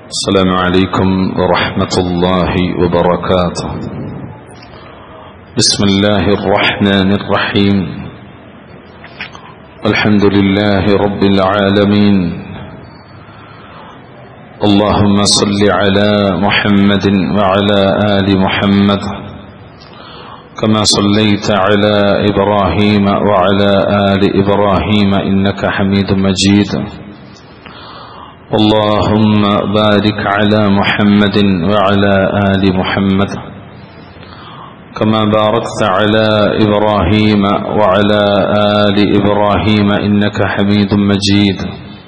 السلام عليكم ورحمة الله وبركاته بسم الله الرحمن الرحيم الحمد لله رب العالمين اللهم صل على محمد وعلى آل محمد كما صليت على إبراهيم وعلى آل إبراهيم إنك حميد مجيد اللهم بارك على محمد وعلى آل محمد كما باركت على إبراهيم وعلى آل إبراهيم إنك حميد مجيد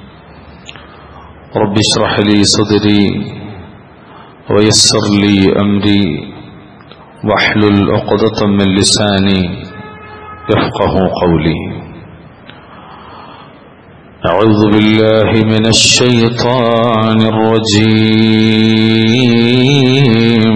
رب اشرح لي صدري ويسر لي أمري واحلل عقدة من لساني يفقه قولي أعوذ بالله من الشيطان الرجيم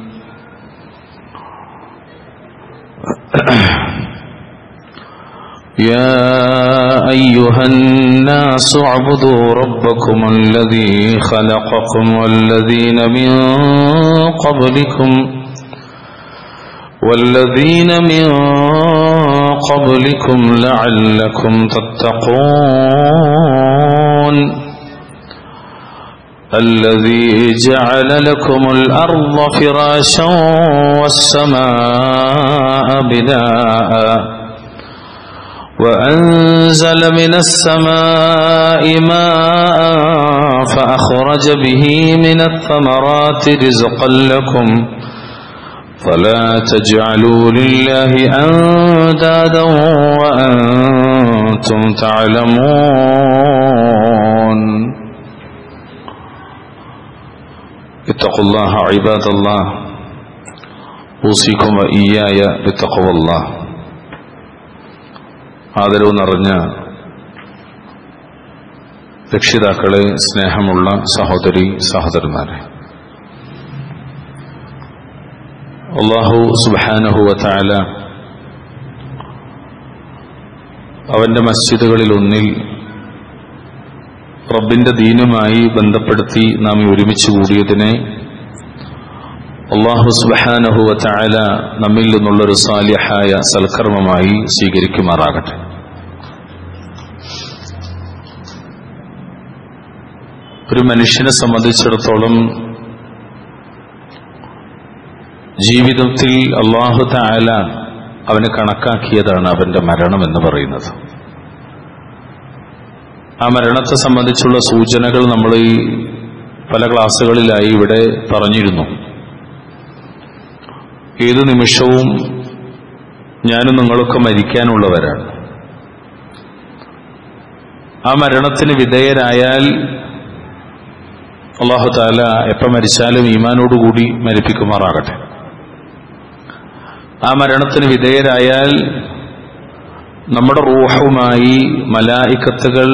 يا أيها الناس اعبدوا ربكم الذي خلقكم والذين من قبلكم والذين من قبلكم لعلكم تتقون الذي جعل لكم الأرض فراشا والسماء بناء وأنزل من السماء ماء فأخرج به من الثمرات رزقا لكم فلا تجعلوا لله أندادا وأنتم تعلمون اتقوا الله عباد الله أوصيكم وإياي بتقوى الله ആദരവ് നിറഞ്ഞ രക്ഷിതാക്കളെ സ്നേഹമുള്ള സഹോദരി സഹോദരന്മാരെ അള്ളാഹു സുബാനഹുവല അവന്റെ മസ്ജിദുകളിൽ ഒന്നിൽ റബ്ബിന്റെ ദീനുമായി ബന്ധപ്പെടുത്തി നാം ഒരുമിച്ച് കൂടിയതിനെ അള്ളാഹു സുബാനഹുവല നമ്മിൽ നിന്നുള്ളൊരു സാലിഹായ സൽക്കർമ്മമായി സ്വീകരിക്കുമാറാകട്ടെ ഒരു മനുഷ്യനെ സംബന്ധിച്ചിടത്തോളം ജീവിതത്തിൽ അള്ളാഹു താല അവന് കണക്കാക്കിയതാണ് അവന്റെ മരണം എന്ന് പറയുന്നത് ആ മരണത്തെ സംബന്ധിച്ചുള്ള സൂചനകൾ നമ്മൾ ഈ പല ക്ലാസ്സുകളിലായി ഇവിടെ പറഞ്ഞിരുന്നു ഏതു നിമിഷവും ഞാനും നിങ്ങളൊക്കെ മരിക്കാനുള്ളവരാണ് ആ മരണത്തിന് വിധേയരായാൽ അള്ളാഹു താല എപ്പം മരിച്ചാലും ഈമാനോടുകൂടി മരിപ്പിക്കുമാറാകട്ടെ ആ മരണത്തിന് വിധേയരായാൽ നമ്മുടെ റൂഹുമായി മലായിക്കത്തുകൾ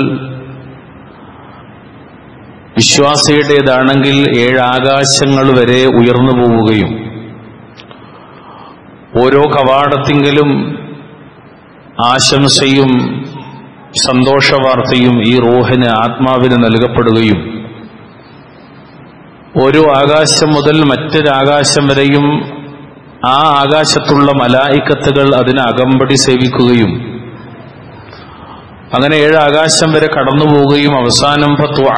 വിശ്വാസിയുടേതാണെങ്കിൽ ഏഴ് ആകാശങ്ങൾ വരെ ഉയർന്നു പോവുകയും ഓരോ കവാടത്തിങ്കിലും ആശംസയും സന്തോഷവാർത്തയും ഈ റൂഹിന് ആത്മാവിന് നൽകപ്പെടുകയും ഓരോ ആകാശം മുതൽ മറ്റൊരാകാശം വരെയും ആ ആകാശത്തുള്ള മലായിക്കത്തുകൾ അതിനെ അകമ്പടി സേവിക്കുകയും അങ്ങനെ ഏഴ് ആകാശം വരെ കടന്നു പോവുകയും അവസാനം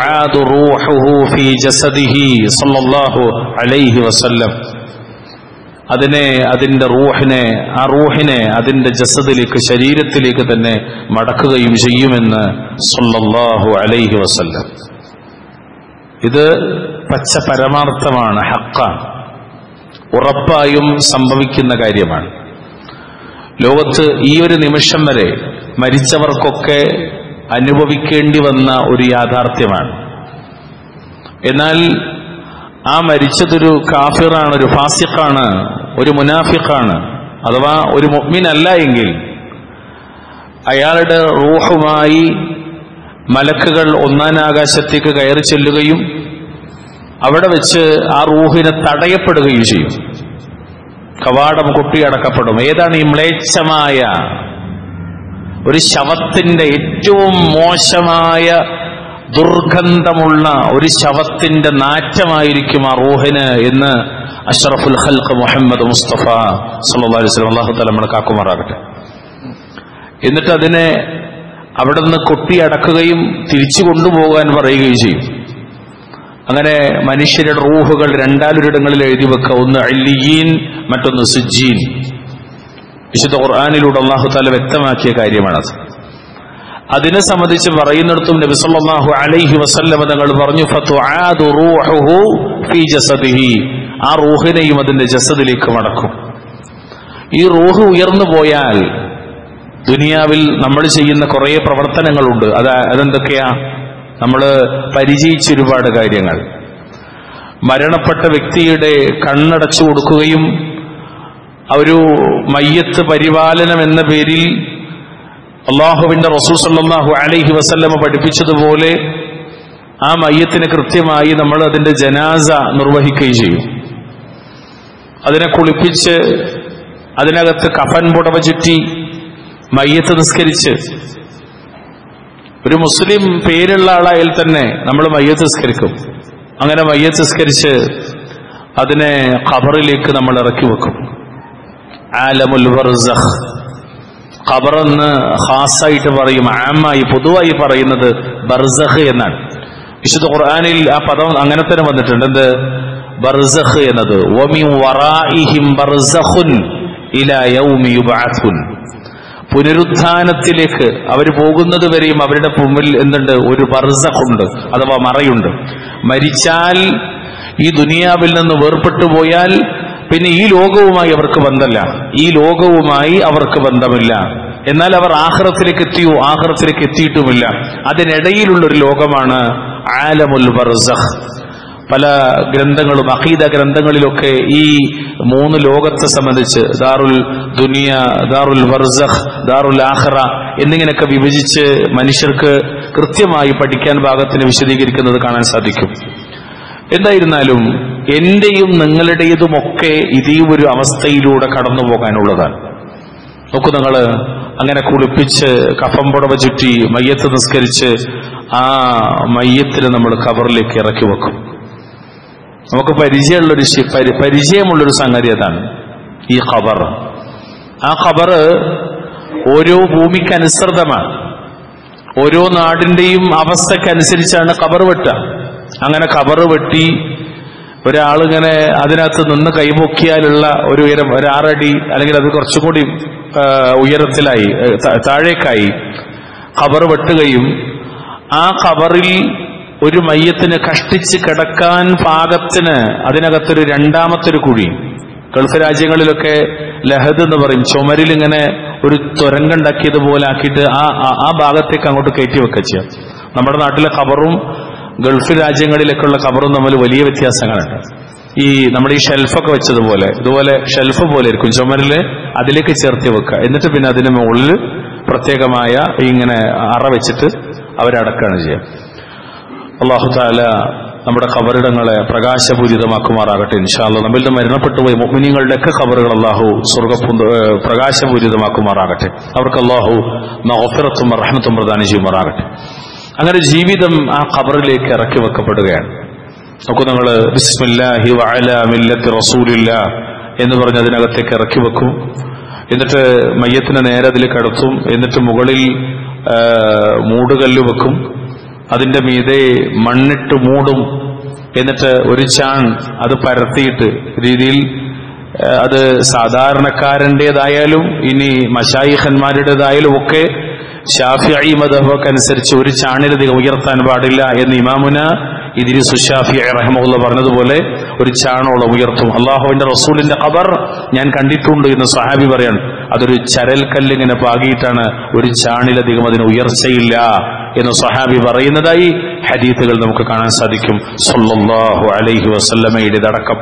അലൈഹി വസല്ലം അതിനെ അതിന്റെ റൂഹിനെ ആ റൂഹിനെ അതിന്റെ ജസദിലേക്ക് ശരീരത്തിലേക്ക് തന്നെ മടക്കുകയും ചെയ്യുമെന്ന് സല്ലല്ലാഹു അലൈഹി വസല്ലം ഇത് പച്ച പരമാർത്ഥമാണ് ഹക്കാണ് ഉറപ്പായും സംഭവിക്കുന്ന കാര്യമാണ് ലോകത്ത് ഈ ഒരു നിമിഷം വരെ മരിച്ചവർക്കൊക്കെ അനുഭവിക്കേണ്ടി വന്ന ഒരു യാഥാർത്ഥ്യമാണ് എന്നാൽ ആ മരിച്ചതൊരു കാഫിറാണ് ഒരു ഫാസിഖാണ് ഒരു മുനാഫിഖാണ് അഥവാ ഒരു മുഅ്മിനല്ല എങ്കിൽ അയാളുടെ റൂഹുമായി മലക്കുകൾ ഒന്നാം ആകാശത്തേക്ക് കയറി ചെല്ലുകയും അവിടെ വെച്ച് ആ റൂഹിനെ തടയപ്പെടുകയും ചെയ്യും കവാടം കൊട്ടിയടക്കപ്പെടും ഏതാണ് ഈ മ്ലേച്ഛമായ ഒരു ശവത്തിന്റെ ഏറ്റവും മോശമായ ദുർഗന്ധമുള്ള ഒരു ശവത്തിന്റെ നാറ്റമായിരിക്കും ആ റൂഹിന് എന്ന് അഷ്റഫുൽ ഖൽഖ് മുഹമ്മദ് മുസ്തഫ സല്ലല്ലാഹു അലൈഹി വസല്ലം അള്ളാഹു തആല നമ്മളെ കാക്കുമാറാകട്ടെ എന്നിട്ട് അതിനെ അവിടെ നിന്ന് കൊട്ടിയടക്കുകയും തിരിച്ചു കൊണ്ടുപോകാൻ പറയുകയും ചെയ്യും അങ്ങനെ മനുഷ്യരുടെ റൂഹുകൾ രണ്ടാലൊരിടങ്ങളിൽ എഴുതി വെക്കുക ഒന്ന് അല്ലിയീൻ മറ്റൊന്ന് സുജീൻ വിശുദ്ധ ഖുർആാനിലൂടെ അള്ളാഹു താല വ്യക്തമാക്കിയ കാര്യമാണത് അതിനെ സംബന്ധിച്ച് പറയുന്നിടത്തും നബി സല്ലല്ലാഹു അലൈഹി വസല്ലമ തങ്ങൾ പറഞ്ഞു ഫതുആദു റൂഹുഹു ഫീ ജസദിഹി ആ റൂഹിനെയും അതിന്റെ ജസദിലേക്ക് മടക്കും ഈ റൂഹ് ഉയർന്നു പോയാൽ ദുനിയാവിൽ നമ്മൾ ചെയ്യുന്ന കുറേ പ്രവർത്തനങ്ങളുണ്ട് അത് അതെന്തൊക്കെയാ നമ്മൾ പരിചയിച്ച ഒരുപാട് കാര്യങ്ങൾ മരണപ്പെട്ട വ്യക്തിയുടെ കണ്ണടച്ചു കൊടുക്കുകയും ഒരു മയ്യത്ത് പരിപാലനം എന്ന പേരിൽ അള്ളാഹുവിന്റെ റസൂൽ സല്ലല്ലാഹു അലൈഹി വസല്ലമ പഠിപ്പിച്ചതുപോലെ ആ മയ്യത്തിന് കൃത്യമായി നമ്മൾ അതിന്റെ ജനാസ നിർവഹിക്കുകയും ചെയ്യും അതിനെ കുളിപ്പിച്ച് അതിനകത്ത് കഫൻ പുടവ ചുറ്റി മയ്യത്ത് നിസ്കരിച്ച് ഒരു മുസ്ലിം പേരുള്ള ആളായാൽ തന്നെ നമ്മൾ മയ്യത്ത് നിസ്കരിക്കും അങ്ങനെ മയ്യത്ത് നിസ്കരിച്ച് അതിനെ ഖബറിലേക്ക് നമ്മൾ ഇറക്കി വെക്കും ആലമുൽ ബർസഖ് ഖബറെന്ന് ഖാസായിട്ട് പറയും ആമായി പൊതുവായി പറയുന്നത് ബർസഖ് എന്നാണ് വിശുദ്ധ ഖുർആനിൽ ആ പദം അങ്ങനെ തന്നെ വന്നിട്ടുണ്ട് എന്ത് ബർസഖ് എന്നത് വമി വറാഇഹിം ബർസഖുൻ ഇലാ യൗമി യുബഅസുൻ പുനരുത്ഥാനത്തിലേക്ക് അവർ പോകുന്നത് വരെയും അവരുടെ മുമ്പിൽ എന്തുണ്ട് ഒരു ബർസഖുണ്ട് അഥവാ മറയുണ്ട് മരിച്ചാൽ ഈ ദുനിയാവിൽ നിന്ന് വേർപെട്ടു പോയാൽ പിന്നെ ഈ ലോകവുമായി അവർക്ക് ബന്ധമില്ല ഈ ലോകവുമായി അവർക്ക് ബന്ധമില്ല എന്നാൽ അവർ ആഹ്റത്തിലേക്ക് എത്തിയോ ആഹ്റത്തിലേക്ക് എത്തിയിട്ടുമില്ല അതിനിടയിലുള്ള ഒരു ലോകമാണ് ആലമുൽ ബർസഖ് പല ഗ്രന്ഥങ്ങളും അഖീദ ഗ്രന്ഥങ്ങളിലൊക്കെ ഈ മൂന്ന് ലോകത്തെ സംബന്ധിച്ച് ദാറുൽ ദുനിയ ദാറുൽ വർസഖ് ദാറുൽ ആഖറ എന്നിങ്ങനെയൊക്കെ വിഭജിച്ച് മനുഷ്യർക്ക് കൃത്യമായി പഠിക്കാൻ ഭാഗത്തിന് വിശദീകരിക്കുന്നത് കാണാൻ സാധിക്കും എന്തായിരുന്നാലും എന്റെയും നിങ്ങളുടേതുമൊക്കെ ഇതേ ഒരു അവസ്ഥയിലൂടെ കടന്നു പോകാനുള്ളതാണ് നോക്കൂ നിങ്ങൾ അങ്ങനെ കുളിപ്പിച്ച് കഫം പുടവ ചുറ്റി മയ്യത്ത് നിസ്കരിച്ച് ആ മയ്യത്തിന് നമ്മൾ കവറിലേക്ക് ഇറക്കി വെക്കും നമുക്ക് പരിചയമുള്ളൊരു ശി- പരി- പരിചയമുള്ളൊരു സംഗതി അതാണ് ഈ ഖബർ ആ ഖബർ ഓരോ ഭൂമിക്ക് അനുസൃതമാണ് ഓരോ നാടിന്റെയും അവസ്ഥക്കനുസരിച്ചാണ് ഖബർ വെട്ടുക അങ്ങനെ ഖബർ വെട്ടി ഒരാളിങ്ങനെ അതിനകത്ത് നിന്ന് കൈപൊക്കിയാലുള്ള ഒരു ഉയരം ഒരു ആറടി അല്ലെങ്കിൽ അത് കുറച്ചും കൂടി ആ, ഉയരത്തിലായി ഏ, താ- താഴേക്കായി ഖബർ വെട്ടുകയും ആ ഖബറിൽ ഒരു മയ്യത്തിന് കഷ്ടിച്ച് കിടക്കാൻ പാകത്തിന് അതിനകത്തൊരു രണ്ടാമത്തൊരു കുഴി ഗൾഫ് രാജ്യങ്ങളിലൊക്കെ ലഹദ് എന്ന് പറയും ചുമരിൽ ഇങ്ങനെ ഒരു തുരങ്കുണ്ടാക്കിയതുപോലെ ആക്കിയിട്ട് ആ ആ- ആ ഭാഗത്തേക്ക് അങ്ങോട്ട് കയറ്റി വെക്കുക ചെയ്യാം നമ്മുടെ നാട്ടിലെ ഖബറും ഗൾഫ് രാജ്യങ്ങളിലൊക്കെയുള്ള ഖബറും തമ്മിൽ വലിയ വ്യത്യാസങ്ങളുണ്ട് ഈ നമ്മുടെ ഈ ഷെൽഫൊക്കെ വെച്ചതുപോലെ ഇതുപോലെ ഷെൽഫ് പോലെ ഇരിക്കും ചുമരില് അതിലേക്ക് ചേർത്തി വെക്കുക എന്നിട്ട് പിന്നെ അതിന് മുകളിൽ പ്രത്യേകമായ ഇങ്ങനെ അറ വെച്ചിട്ട് അവരടക്കുകയാണ് ചെയ്യുക അള്ളാഹു താല നമ്മുടെ ഖബറിടങ്ങളെ പ്രകാശപൂരിതമാക്കുമാറാകട്ടെ ഇൻഷാല്ല നമ്മിൽ നിന്ന് മരണപ്പെട്ടുപോയി മുഗ്മിനിങ്ങളുടെ ഒക്കെ ഖബറുകൾ അള്ളാഹു സ്വർഗപ്പുന്ത ഏഹ് പ്രകാശപൂരിതമാക്കുമാറാകട്ടെ അവർക്ക് അള്ളാഹു നൗഫിറത്തും റഹ്മത്തും പ്രദാനം ചെയ്യുമാറാകട്ടെ അങ്ങനെ ജീവിതം ആ ഖബറിലേക്ക് ഇറക്കി വെക്കപ്പെടുകയാണ് നോക്കൂ നിങ്ങൾ ബിസ്മില്ലാഹി വഅല മില്ലത്തി റസൂലില്ല എന്ന് പറഞ്ഞ് അതിനകത്തേക്ക് ഇറക്കി വെക്കും എന്നിട്ട് മയ്യത്തിനെ നേരെ അതിൽ കിടത്തും എന്നിട്ട് മുകളിൽ ആ, മൂടുകല്ല് വെക്കും അതിന്റെ മീതെ മണ്ണിട്ട് മൂടും എന്നിട്ട് ഒരു ചാൺ അത് പരത്തിയിട്ട് രീതിയിൽ ആ, അത് സാധാരണക്കാരൻ്റെതായാലും ഇനി മഷായിഖന്മാരുടേതായാലും ഒക്കെ ഷാഫിഐ മദഹബക്ക് അനുസരിച്ച് ഒരു ചാണിലധികം ഉയർത്താൻ പാടില്ല എന്ന് ഇമാമുന ഇതിരി സുഷാഫി റഹമുള്ള പറഞ്ഞതുപോലെ ഒരു ചാണോളം ഉയർത്തും അള്ളാഹുവിന്റെ റസൂലിന്റെ ഖബർ ഞാൻ കണ്ടിട്ടുണ്ട് എന്ന് സഹാബി പറയാണ് അതൊരു ചരൽക്കല്ലിങ്ങനെ പാകിയിട്ടാണ് ഒരു ചാണിലധികം അതിന് ഉയർച്ചയില്ല എന്ന് സഹാബി പറയുന്നതായി ഹദീത്തുകൾ നമുക്ക് കാണാൻ സാധിക്കും സല്ലല്ലാഹു അലൈഹി വസല്ലമയുടേതടക്കം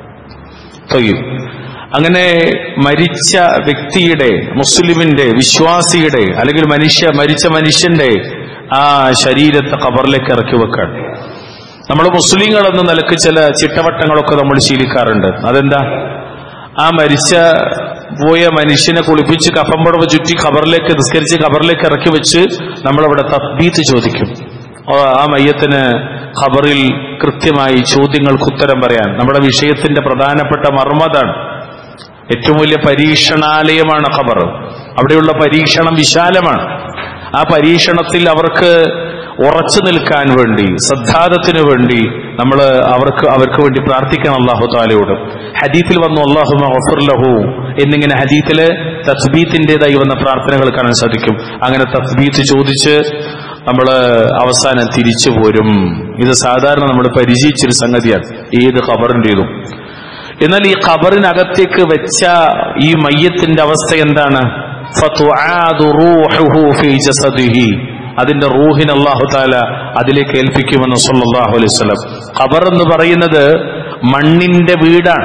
തൊയ്യും അങ്ങനെ മരിച്ച വ്യക്തിയുടെ മുസ്ലിമിന്റെ വിശ്വാസിയുടെ അല്ലെങ്കിൽ മനുഷ്യ മരിച്ച മനുഷ്യന്റെ ആ ശരീരത്തെ ഖബറിലേക്ക് ഇറക്കി വെക്കാൻ നമ്മൾ മുസ്ലിങ്ങൾ എന്ന നിലക്ക് ചില ചിട്ടവട്ടങ്ങളൊക്കെ നമ്മൾ ശീലിക്കാറുണ്ട് അതെന്താ ആ മരിച്ച പോയ മനുഷ്യനെ കുളിപ്പിച്ച് കഫമ്പടവ് ചുറ്റി ഖബറിലേക്ക് നിസ്കരിച്ച് ഖബറിലേക്ക് ഇറക്കി വെച്ച് നമ്മളവിടെ തദ്ബീത്ത് ചോദിക്കും ആ- ആ മയ്യത്തിന് ഖബറിൽ കൃത്യമായി ചോദ്യങ്ങൾക്ക് ഉത്തരം പറയാൻ നമ്മുടെ വിഷയത്തിന്റെ പ്രധാനപ്പെട്ട മർമ്മതാണ് ഏറ്റവും വലിയ പരീക്ഷണാലയമാണ് ഖബർ അവിടെയുള്ള പരീക്ഷണം വിശാലമാണ് ആ പരീക്ഷണത്തിൽ അവർക്ക് ഉറച്ചു നിൽക്കാൻ വേണ്ടി സദ്ധാതത്തിന് വേണ്ടി നമ്മൾ അവർക്ക് അവർക്ക് വേണ്ടി പ്രാർത്ഥിക്കണം അള്ളാഹു താലയോട് ഹദീത്തിൽ വന്നു അള്ളാഹു ലഹു എന്നിങ്ങനെ ഹദീത്തില് തസ്ബീത്തിൻ്റെതായി വന്ന പ്രാർത്ഥനകൾ കാണാൻ സാധിക്കും അങ്ങനെ തസ്ബീത്ത് ചോദിച്ച് നമ്മൾ അവസാനം തിരിച്ചു പോരും ഇത് സാധാരണ നമ്മൾ പരിചയിച്ചൊരു സംഗതിയാണ് ഏത് ഖബറിൻ്റെതും എന്നാൽ ഈ ഖബറിനകത്തേക്ക് വെച്ച ഈ മയ്യത്തിന്റെ അവസ്ഥ എന്താണ് ഫതുആദു റൂഹുഹു ഫീ ജസദിഹി അതിന്റെ റൂഹിന് അല്ലാഹു താല അതിലേക്ക് ഏൽപ്പിക്കുമെന്ന് സല്ലല്ലാഹു അലൈഹി വസല്ലം ഖബർ എന്ന് പറയുന്നത് മണ്ണിന്റെ വീടാണ്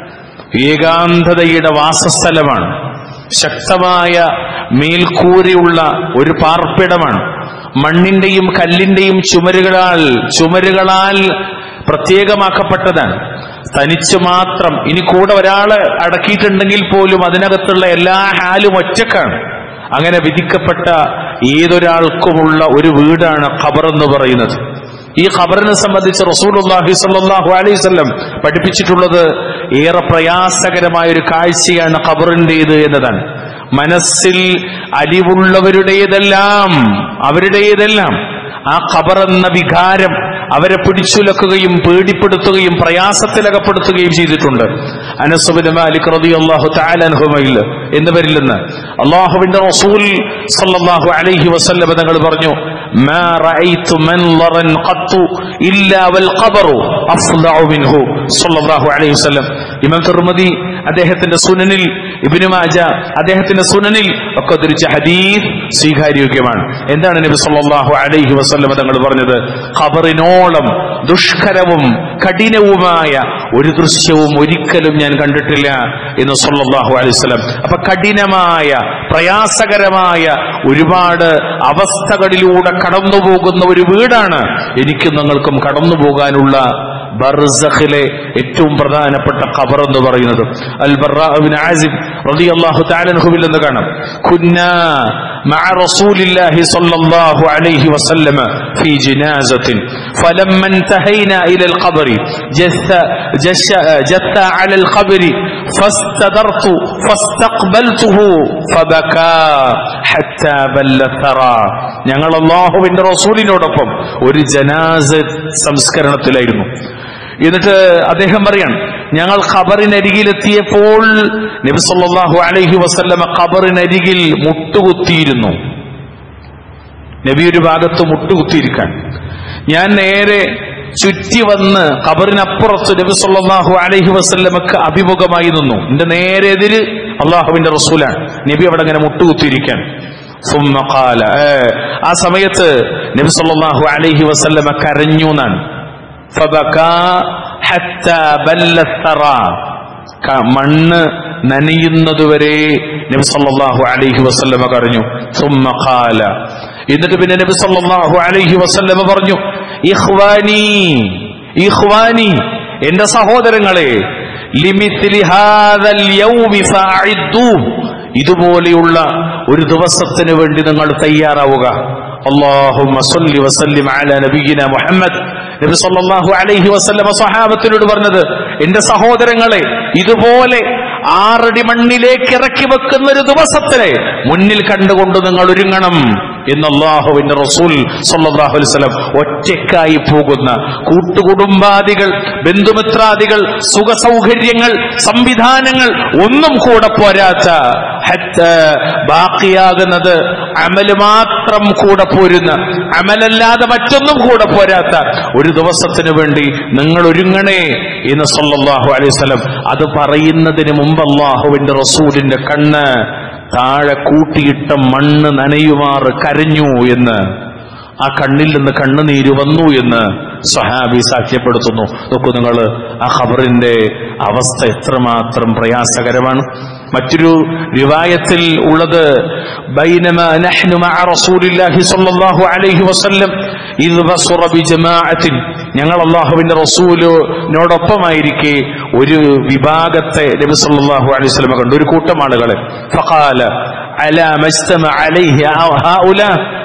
ഏകാന്തതയുടെ വാസസ്ഥലമാണ് ശക്തമായ മേൽക്കൂരയുള്ള ഒരു പാർപ്പിടമാണ് മണ്ണിന്റെയും കല്ലിന്റെയും ചുമരുകളാൽ ചുമരുകളാൽ പ്രത്യേകമാക്കപ്പെട്ടതാണ് തനിച്ച് മാത്രം ഇനി കൂടെ ഒരാള് അടക്കിയിട്ടുണ്ടെങ്കിൽ പോലും അതിനകത്തുള്ള എല്ലാ ഹാലും ഒറ്റക്കാണ് അങ്ങനെ വിധിക്കപ്പെട്ട ഏതൊരാൾക്കുമുള്ള ഒരു വീടാണ് ഖബർ എന്ന് പറയുന്നത് ഈ ഖബറിനെ സംബന്ധിച്ച് റസൂലുള്ളാഹി സ്വല്ലല്ലാഹു അലൈഹി വസല്ലം പഠിപ്പിച്ചിട്ടുള്ളത് ഏറെ പ്രയാസകരമായ ഒരു കാഴ്ചയാണ് ഖബറിന്റേത് എന്നതാണ് മനസ്സിൽ അലിവുള്ളവരുടേതെല്ലാം അവരുടേതെല്ലാം ആ ഖബർ എന്ന വികാരം അവരെ പിടിച്ചുലക്കുകയും പേടിപ്പെടുത്തുകയും പ്രയാസത്തിലകപ്പെടുത്തുകയും ചെയ്തിട്ടുണ്ട് അനസുബിൻ മാലിക് റളിയല്ലാഹു തആല അൻഹുമയിൽ എന്നിവരിൽ നിന്ന് അള്ളാഹുവിന്റെ റസൂൽ സല്ലല്ലാഹു അലൈഹി വസല്ലം തങ്ങൾ പറഞ്ഞു മാ റഅയ്തു മൻളറൻ ഖത്തു ഇല്ലാ വൽ ഖബറു അഫ്ളഉ മിൻഹു സല്ലല്ലാഹു അലൈഹി വസല്ലം ഇമാം തിർമിദി അദ്ദേഹത്തിന്റെ സുനനിൽ ഇബ്നു മാജ അദ്ദേഹത്തിന്റെ സുനനിൽ ഒക്കെ ഉദ്ധരിച്ച ഹദീസ് സ്വീകാര്യോഗ്യമാണ് എന്താണ് നബി സല്ലല്ലാഹു അലൈഹി വസല്ലം തങ്ങൾ പറഞ്ഞത് ഖബറിനോളം ദുഷ്കരവും കഠിനവുമായ ഒരു ദൃശ്യവും ഒരിക്കലും ഞാൻ കണ്ടിട്ടില്ല എന്ന് സല്ലല്ലാഹു അലൈഹി വസല്ലം അപ്പൊ കഠിനമായ പ്രയാസകരമായ ഒരുപാട് അവസ്ഥകളിലൂടെ കടന്നു പോകുന്ന ഒരു വീടാണ് എനിക്കും നിങ്ങൾക്കും കടന്നു പോകാനുള്ള ബർസഖിലെ ഏറ്റവും പ്രധാനപ്പെട്ട ഖബർ എന്ന് പറയുന്നത് അൽ ബറാബിൻ ആസിബ് റളിയല്ലാഹു തആല അൻഹുവിൽ നിന്ന് കാണാം കുന്നാ مع رسول الله صلى الله عليه وسلم في جنازة فلما انتهينا إلى القبر جث جش جث على القبر فاستدرت فاستقبلته فبكى حتى بل الثرى ഞങ്ങൾ അള്ളാഹുവിന്റെ റസൂലിനോടൊപ്പം ഒരു ജനാസ സംസ്കരണത്തിലായിരുന്നു എന്നിട്ട് അദ്ദേഹം പറയാണ് ഞങ്ങൾ ഖബറിനരികിലെത്തിയപ്പോൾ നബി സല്ലല്ലാഹു അലൈഹി വസല്ലമ ഖബറിനരികിൽ മുട്ടുകുത്തിയിരുന്നു നബി ഒരു ഭാഗത്ത് മുട്ടുകുത്തിയിരിക്കാൻ ഞാൻ നേരെ ചുറ്റി വന്ന് ഖബറിനപ്പുറത്ത് നബി സല്ലല്ലാഹു അലൈഹി വസല്ലമക്ക് അഭിമുഖമായി നിന്നു എന്റെ നേരെ എതിര് അള്ളാഹുവിന്റെ റസൂലാണ് നബി അവിടെ അങ്ങനെ മുട്ടുകുത്തിയിരിക്കാൻ ثم قال ഏ, ആ സമയത്ത് നബി സല്ലല്ലാഹു അലൈഹി വസല്ലമ കരഞ്ഞു എന്നാണ് فبكى حتى بل الثرى ക- മണ്ണ് നനയുന്നതുവരെ നബി സല്ലല്ലാഹു അലൈഹി വസല്ലമ കരഞ്ഞു ثم قال എന്നിട്ട് പിന്നെ നബി സല്ലല്ലാഹു അലൈഹി വസല്ലമ പറഞ്ഞു ഇഖ്വാനി ഇഖ്വാനി എന്റെ സഹോദരങ്ങളെ ലിമിത്ലി ഹാദൽ യൗമി ഫഅഇദ്ദു ഇതുപോലെയുള്ള ഒരു ദിവസത്തിന് വേണ്ടി നിങ്ങൾ തയ്യാറാവുക അള്ളാഹുമ്മ സല്ലി വസല്ലിം അലാ നബിയിന മുഹമ്മദ് നബി സല്ലല്ലാഹു അലൈഹി വസല്ലമ സ്വഹാബത്തിനോട് പറഞ്ഞത് എന്റെ സഹോദരങ്ങളെ ഇതുപോലെ ആറടി മണ്ണിലേക്ക് ഇറക്കി വെക്കുന്ന ഒരു ദിവസത്തിനെ മുന്നിൽ കണ്ടുകൊണ്ട് നിങ്ങൾ ഒരുങ്ങണം എന്ന് അള്ളാഹുവിന്റെ റസൂൽ സല്ലല്ലാഹു അലൈഹി വസല്ലം ഒറ്റയ്ക്കായി പോകുന്ന കൂട്ടുകുടുംബാദികൾ ബന്ധുമിത്രാദികൾ സുഖസൗകര്യങ്ങൾ സംവിധാനങ്ങൾ ഒന്നും കൂടെ പോരാത്ത ഹത്ത് ബാക്കിയാകുന്നത് അമല് മാത്രം കൂടെ പോരുന്ന അമലല്ലാതെ മറ്റൊന്നും കൂടെ പോരാത്ത ഒരു ദിവസത്തിന് വേണ്ടി നിങ്ങൾ ഒരുങ്ങണേ എന്ന് സല്ലല്ലാഹു അലൈഹി വസല്ലം അത് പറയുന്നതിന് മുമ്പ് അള്ളാഹുവിന്റെ റസൂലിന്റെ കണ്ണ് താഴെ കൂട്ടിയിട്ട മണ്ണ് നനയുമാറ് കരഞ്ഞു എന്ന് ആ കണ്ണിൽ നിന്ന് കണ്ണുനീര് വന്നു എന്ന് സഹാബി സാക്ഷ്യപ്പെടുത്തുന്നു നോക്കൂ നിങ്ങൾ ആ ഖബറിന്റെ അവസ്ഥ എത്രമാത്രം പ്രയാസകരമാണ് മറ്റൊരു റിവായത്തിൽ ഉള്ളത് ബൈനമാ നഹ്നു മഅ റസൂലില്ലാഹി സ്വല്ലല്ലാഹു അലൈഹി വസല്ലം ഇദ് ബസറ ബിജമാഅത്തിൻ ഞങ്ങൾ അള്ളാഹുവിന്റെ റസൂലിനോടൊപ്പമായിരിക്കെ ഒരു വിഭാഗത്തെ നബി സല്ലല്ലാഹു അലൈഹി വസല്ലം കണ്ടു ഒരു കൂട്ടം ആളുകളെ ഫഖാല അലാ മജ്തമ അലൈഹി ഹൗലാ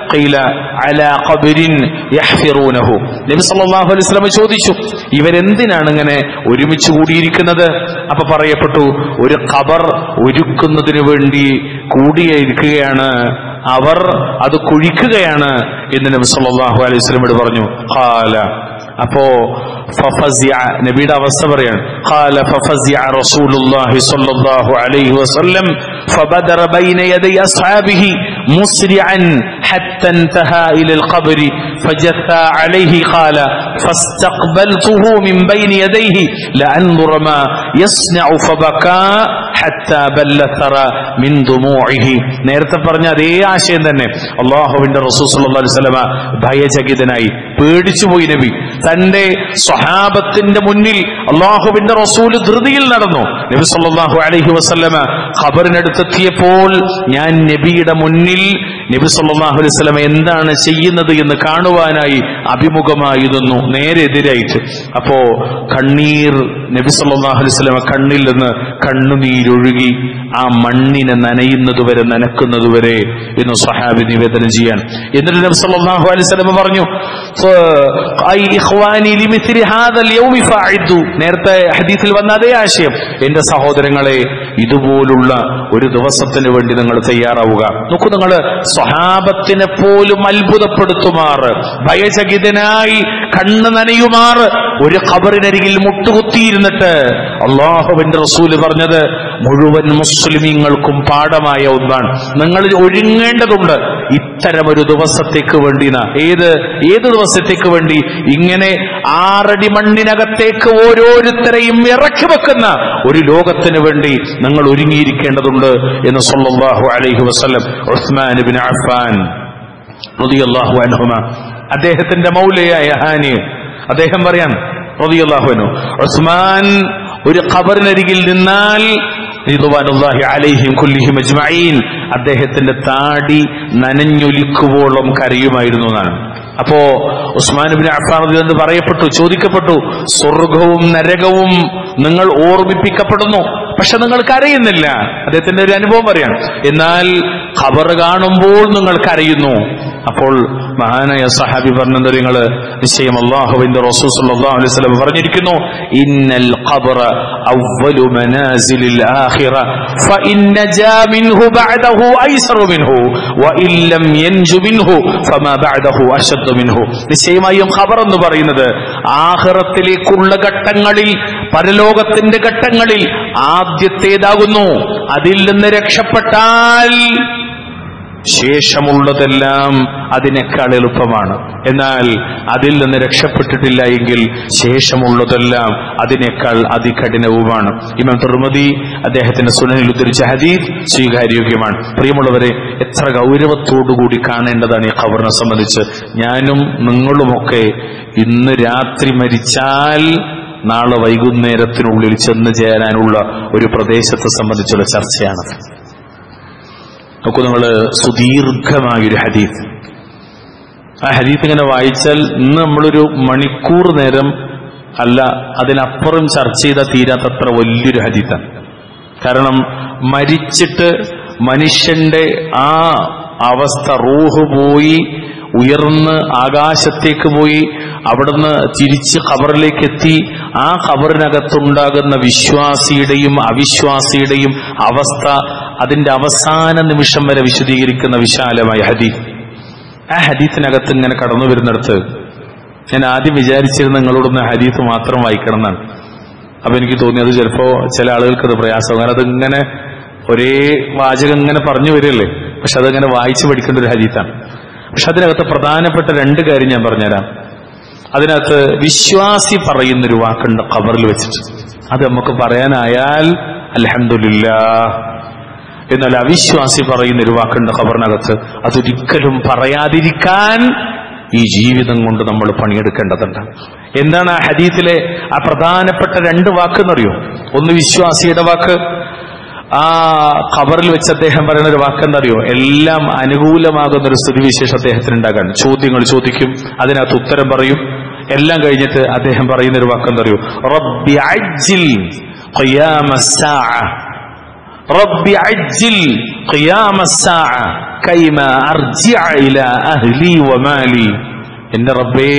قيل على قبر يحفرونه നബി സല്ലല്ലാഹു അലൈഹി വസല്ലം ചോദിച്ചു ഇവരെന്തിനാണ് ഇങ്ങനെ ഒരുമിച്ച് കൂടിയിരിക്കുന്നത് അപ്പൊ പറയപ്പെട്ടു ഒരു ഖബർ ഒരുക്കുന്നതിന് വേണ്ടി കൂടിയിരിക്കുകയാണ് അവർ അത് കുഴിക്കുകയാണ് എന്ന് നബി സല്ലല്ലാഹു അലൈഹി വസല്ലം പറഞ്ഞു ഖാല അപ്പോ ഫഫസിഅ നബിയുടെ അവസ്ഥ പറയാണ് ഖാല ഫഫസിഅ റസൂലുള്ളാഹി സ്വല്ലല്ലാഹു അലൈഹി വസല്ലം فبدر بين يدي أصحابه مسرعا حتى انتهى إلى القبر فجثى عليه قال فاستقبلته من بين يديه لأنظر ما يصنع فبكى حتى بل ثرى من دموعه നേരത്തെ പറഞ്ഞ അതേ ആശയം തന്നെ അള്ളാഹുവിന്റെ റസൂൽ സല്ലല്ലാഹു അലൈഹി വസല്ലമ ഭയചകിതനായി പേടിച്ചുപോയി നബി തന്റെ സ്വഹാബത്തിന്റെ മുന്നിൽ അള്ളാഹുവിന്റെ റസൂൽ ധൃതിയിൽ നടന്നു നബി സല്ലല്ലാഹു അലൈഹി വസല്ലമ ഖബറിനടുത്തെത്തിയപ്പോൾ ഞാൻ നബിയുടെ മുന്നിൽ നബി സല്ലല്ലാഹു അലൈഹി വസല്ലമ എന്താണ് ചെയ്യുന്നത് എന്ന് കാണുവാനായി അഭിമുഖമായിരുന്നു നേരെ എതിരായിട്ട് അപ്പോ കണ്ണീർ നബി സല്ലല്ലാഹു അലൈഹി വസല്ലമ കണ്ണിൽ നിന്ന് കണ്ണുനീരൊഴുകി ആ മണ്ണിനെ നനയുന്നതുവരെ നനക്കുന്നതുവരെ എന്ന് സഹാബി നിവേദനം ചെയ്യാൻ എന്നിട്ട് നബി സല്ലല്ലാഹു അലൈഹി വസല്ലമ പറഞ്ഞു ഐ ഇഖ്വാനി ലിമിത്രി ഹാദൽ യൗമി ഫഅഇദു നേരത്തെ ഹദീസിൽ വന്ന അതേ ആശയം എന്റെ സഹോദരങ്ങളെ ഇതുപോലുള്ള ഒരു ദിവസത്തിന് വേണ്ടി നിങ്ങൾ തയ്യാറാവുക നോക്കൂ നിങ്ങൾ സ്വഹാബത്തിനെ പോലും അത്ഭുതപ്പെടുത്തുമാർ ഭയചകിതനായി കണ്ണ് നനയുമാർ ഒരു ഖബറിനരികിൽ മുട്ടുകുത്തിയിരുന്നിട്ട് അള്ളാഹുവിന്റെ റസൂല് പറഞ്ഞത് മുഴുവൻ മുസ്ലിമീങ്ങൾക്കും പാഠമായ ഒന്നാണ് നിങ്ങൾ ഒരുങ്ങേണ്ടതുണ്ട് ഇത്തരം ഒരു ദിവസത്തേക്ക് വേണ്ടി ന- ഏത് ഏത് ദിവസത്തേക്ക് വേണ്ടി ഇങ്ങനെ ആറടി മണ്ണിനകത്തേക്ക് ഓരോരുത്തരെയും ഇറക്കി വെക്കുന്ന ഒരു ലോകത്തിന് വേണ്ടി നിങ്ങൾ ഒരുങ്ങിയിരിക്കേണ്ടതുണ്ട് എന്ന് സല്ലല്ലാഹു അലൈഹി വസല്ലം ഉസ്മാൻ ഇബ്നു അഫ്ഫാൻ റളിയല്ലാഹു അൻഹുമ അദ്ദേഹത്തിന്റെ മൗലയായ ഹാനി അദ്ദേഹം പറയാൻ റളിയല്ലാഹു അൻഹു ഉസ്മാൻ ഒരു ഖബറിനരികിൽ നിന്നാൽ റിദ്വാനുല്ലാഹി അലൈഹിം കുല്ലിഹിം അജ്മഈൻ അദ്ദേഹത്തിന്റെ താടി നനഞ്ഞൊലിക്കുവോളം കരയുമായിരുന്നു എന്നാണ് അപ്പോ ഉസ്മാൻ ബിൻ അഫ്ഫാൻ എന്ന് പറയപ്പെട്ടു ചോദിക്കപ്പെട്ടു സ്വർഗവും നരകവും നിങ്ങൾ ഓർമ്മിപ്പിക്കപ്പെടുന്നു പക്ഷെ നിങ്ങൾ കരയുന്നില്ല അദ്ദേഹത്തിന്റെ ഒരു അനുഭവം പറയാണ് എന്നാൽ ഖബർ കാണുമ്പോൾ നിങ്ങൾ കരയുന്നു അപ്പോൾ മഹാനായ സഹാബി പറഞ്ഞത് നിങ്ങൾ നിശ്ചയം അള്ളാഹുവിന്റെ റസൂൽ സല്ലല്ലാഹു അലൈഹി വസല്ലം പറഞ്ഞിരിക്കുന്നു ഇന്നൽ ഖബറ അവ്വലു മനാസിലിൽ ആഖിറ ഫഇൻ നജാ മിൻഹു ബഅദഹു ഐസറു മിൻഹു വഇൻ ലം യൻജു മിൻഹു ഫമാ ബഅദഹു അശദ്ദു മിൻഹു നിശ്ചയമായും ഖബർ എന്ന് പറയുന്നത് ആഖിറത്തിലേക്കുള്ള ഘട്ടങ്ങളിൽ പരലോകത്തിന്റെ ഘട്ടങ്ങളിൽ ആദ്യത്തേതാകുന്നു അതിൽ നിന്ന് രക്ഷപ്പെട്ടാൽ ശേഷമുള്ളതെല്ലാം അതിനേക്കാൾ എളുപ്പമാണ് എന്നാൽ അതിൽ നിന്ന് രക്ഷപ്പെട്ടിട്ടില്ല എങ്കിൽ ശേഷമുള്ളതെല്ലാം അതിനേക്കാൾ അതികഠിനവുമാണ് ഇമാം തുർമതി അദ്ദേഹത്തിന്റെ സുനനിൽ ഉദ്ധരിച്ച ഹദീദ് സ്വീകാര്യോഗ്യമാണ് പ്രിയമുള്ളവരെ എത്ര ഗൗരവത്തോടുകൂടി കാണേണ്ടതാണ് ഈ ഖബറിനെ സംബന്ധിച്ച് ഞാനും നിങ്ങളുമൊക്കെ ഇന്ന് രാത്രി മരിച്ചാൽ നാളെ വൈകുന്നേരത്തിനുള്ളിൽ ചെന്ന് ചേരാനുള്ള ഒരു പ്രദേശത്തെ സംബന്ധിച്ചുള്ള ചർച്ചയാണ് നോക്കൂ നിങ്ങൾ സുദീർഘമായൊരു ഹദീത്ത് ആ ഹദീത്ത് ഇങ്ങനെ വായിച്ചാൽ ഇന്ന് നമ്മളൊരു മണിക്കൂർ നേരം അല്ല അതിനപ്പുറം ചർച്ച ചെയ്താൽ തീരാത്തത്ര വലിയൊരു ഹദീത്താണ് കാരണം മരിച്ചിട്ട് മനുഷ്യന്റെ ആ അവസ്ഥ റൂഹ് പോയി ഉയർന്ന് ആകാശത്തേക്ക് പോയി അവിടുന്ന് തിരിച്ച് ഖബറിലേക്ക് എത്തി ആ ഖബറിനകത്തുണ്ടാകുന്ന വിശ്വാസിയുടെയും അവിശ്വാസിയുടെയും അവസ്ഥ അതിന്റെ അവസാന നിമിഷം വരെ വിശദീകരിക്കുന്ന വിശാലമായ ഹദീഫ് ആ ഹദീഫിനകത്ത് ഇങ്ങനെ കടന്നു വരുന്നിടത്ത് ഞാൻ ആദ്യം വിചാരിച്ചിരുന്ന നിങ്ങളോടൊന്ന് ഹദീഫ് മാത്രം വായിക്കണം എന്നാണ് അപ്പൊ എനിക്ക് തോന്നി അത് ചിലപ്പോ ചില ആളുകൾക്ക് അത് പ്രയാസം കാരണം അതിങ്ങനെ ഒരേ വാചകം ഇങ്ങനെ പറഞ്ഞു വരില്ലേ പക്ഷെ അതങ്ങനെ വായിച്ചു പഠിക്കേണ്ട ഒരു ഹദീത്താണ് പക്ഷെ അതിനകത്ത് പ്രധാനപ്പെട്ട രണ്ട് കാര്യം ഞാൻ പറഞ്ഞുതരാം അതിനകത്ത് വിശ്വാസി പറയുന്നൊരു വാക്കുണ്ട് ഖബറിൽ വെച്ചിട്ട് അത് നമുക്ക് പറയാനായാൽ അലഹമില്ല എന്നാൽ അവിശ്വാസി പറയുന്ന ഒരു വാക്കുണ്ട് ഖബറിനകത്ത് അതൊരിക്കലും പറയാതിരിക്കാൻ ഈ ജീവിതം കൊണ്ട് നമ്മൾ പണിയെടുക്കേണ്ടതുണ്ട് എന്താണ് ആ ഹദീത്തിലെ ആ പ്രധാനപ്പെട്ട രണ്ട് വാക്ക് എന്നറിയോ ഒന്ന് വിശ്വാസിയുടെ വാക്ക് ആ ഖബറിൽ വെച്ച് അദ്ദേഹം പറയുന്ന ഒരു വാക്കെന്തറിയോ എല്ലാം അനുകൂലമാകുന്ന ഒരു സ്ഥിതിവിശേഷം അദ്ദേഹത്തിന് ഉണ്ടാകാൻ ചോദ്യങ്ങൾ ചോദിക്കും അതിനകത്ത് ഉത്തരം പറയും എല്ലാം കഴിഞ്ഞിട്ട് അദ്ദേഹം പറയുന്ന ഒരു വാക്കെന്തറിയോ റബ്ബി അജ്ജിൽ ഖിയാമ സ്സാഅ റബ്ബി അജ്ജിൽ ഖിയാമ الساعة കൈമ അർജിഅ ഇലാ അഹ്ലി വമാലി എന്റെ റബ്ബേ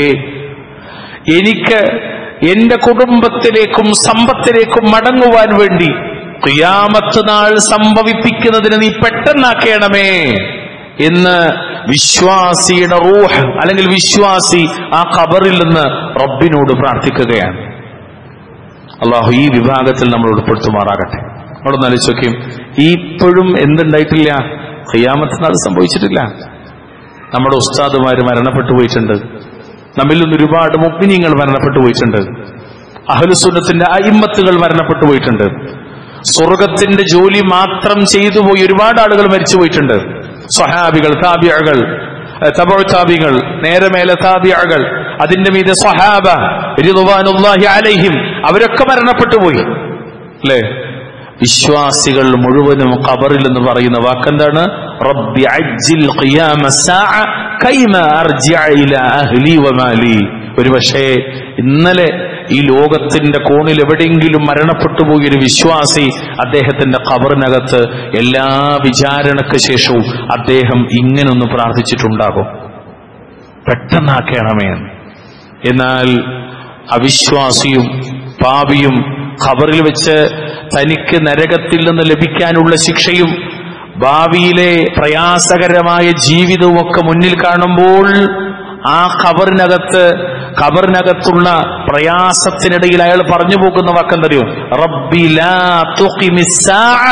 എനിക്ക് എന്റെ കുടുംബത്തിലേക്കും സമ്പത്തിലേക്കും മടങ്ങുവാൻ വേണ്ടി ഖിയാമത്ത് നാൾ സംഭവിപ്പിക്കുന്നതിന് നീ പെട്ടെന്നാക്കേണമേ എന്ന് വിശ്വാസിയുടെ റൂഹ് അല്ലെങ്കിൽ വിശ്വാസി ആ ഖബറിൽ നിന്ന് റബ്ബിനോട് പ്രാർത്ഥിക്കുകയാണ് അള്ളാഹു ഈ വിഭാഗത്തിൽ നമ്മൾ ഉൾപ്പെടുത്തുമാറാകട്ടെ അവിടെ ഒന്ന് ആലോചിച്ച് നോക്കിയും ഇപ്പോഴും എന്തുണ്ടായിട്ടില്ല ഖിയാമത്ത് നാൾ സംഭവിച്ചിട്ടില്ല നമ്മുടെ ഉസ്താദുമാര് മരണപ്പെട്ടു പോയിട്ടുണ്ട് നമ്മിൽ നിന്ന് ഒരുപാട് മുഗ്നിങ്ങൾ മരണപ്പെട്ടു പോയിട്ടുണ്ട് അഹലുസുന്നത്തിന്റെ അയിമ്മത്തുകൾ മരണപ്പെട്ടു പോയിട്ടുണ്ട് സ്വർഗത്തിന്റെ ജോലി മാത്രം ചെയ്തു പോയി ഒരുപാട് ആളുകൾ മരിച്ചു പോയിട്ടുണ്ട് സ്വഹാബികൾ താബിയകൾ താബികൾ നേരെ മേലെ താബിയകൾ അതിന്റെ മീതെ സ്വഹാബ റിദ്വാനുല്ലാഹി അലൈഹിം അവരൊക്കെ മരണപ്പെട്ടു പോയി അല്ലേ വിശ്വാസികൾ മുഴുവനും ഖബറിൽ എന്ന് പറയുന്ന വാക്കെന്താണ് റബ്ബി അജ്ജിൽ ഖിയാമ സാഅ കൈമ അർജിഅ ഇലാ അഹ്ലി വമാലി ഒരുപക്ഷേ ഇന്നലെ ഈ ലോകത്തിന്റെ കോണിൽ എവിടെയെങ്കിലും മരണപ്പെട്ടു പോയ ഒരു വിശ്വാസി അദ്ദേഹത്തിന്റെ ഖബറിനകത്ത് എല്ലാ വിചാരണക്ക് ശേഷവും അദ്ദേഹം ഇങ്ങനൊന്ന് പ്രാർത്ഥിച്ചിട്ടുണ്ടാകും പെട്ടെന്നാക്കണമേ എന്ന്. എന്നാൽ അവിശ്വാസിയും പാപിയും ഖബറിൽ വെച്ച് തനിക്ക് നരകത്തിൽ നിന്ന് ലഭിക്കാനുള്ള ശിക്ഷയും ഭാവിയിലെ പ്രയാസകരമായ ജീവിതവും ഒക്കെ മുന്നിൽ കാണുമ്പോൾ ആ ഖബറിനകത്ത് ഖബറിനകത്തുള്ള പ്രയാസത്തിനിടയിൽ അയാൾ പറഞ്ഞു പോകുന്ന വാക്കെന്തറിയോ റബ്ബി ലാ തുഖിമിസ്സാഅ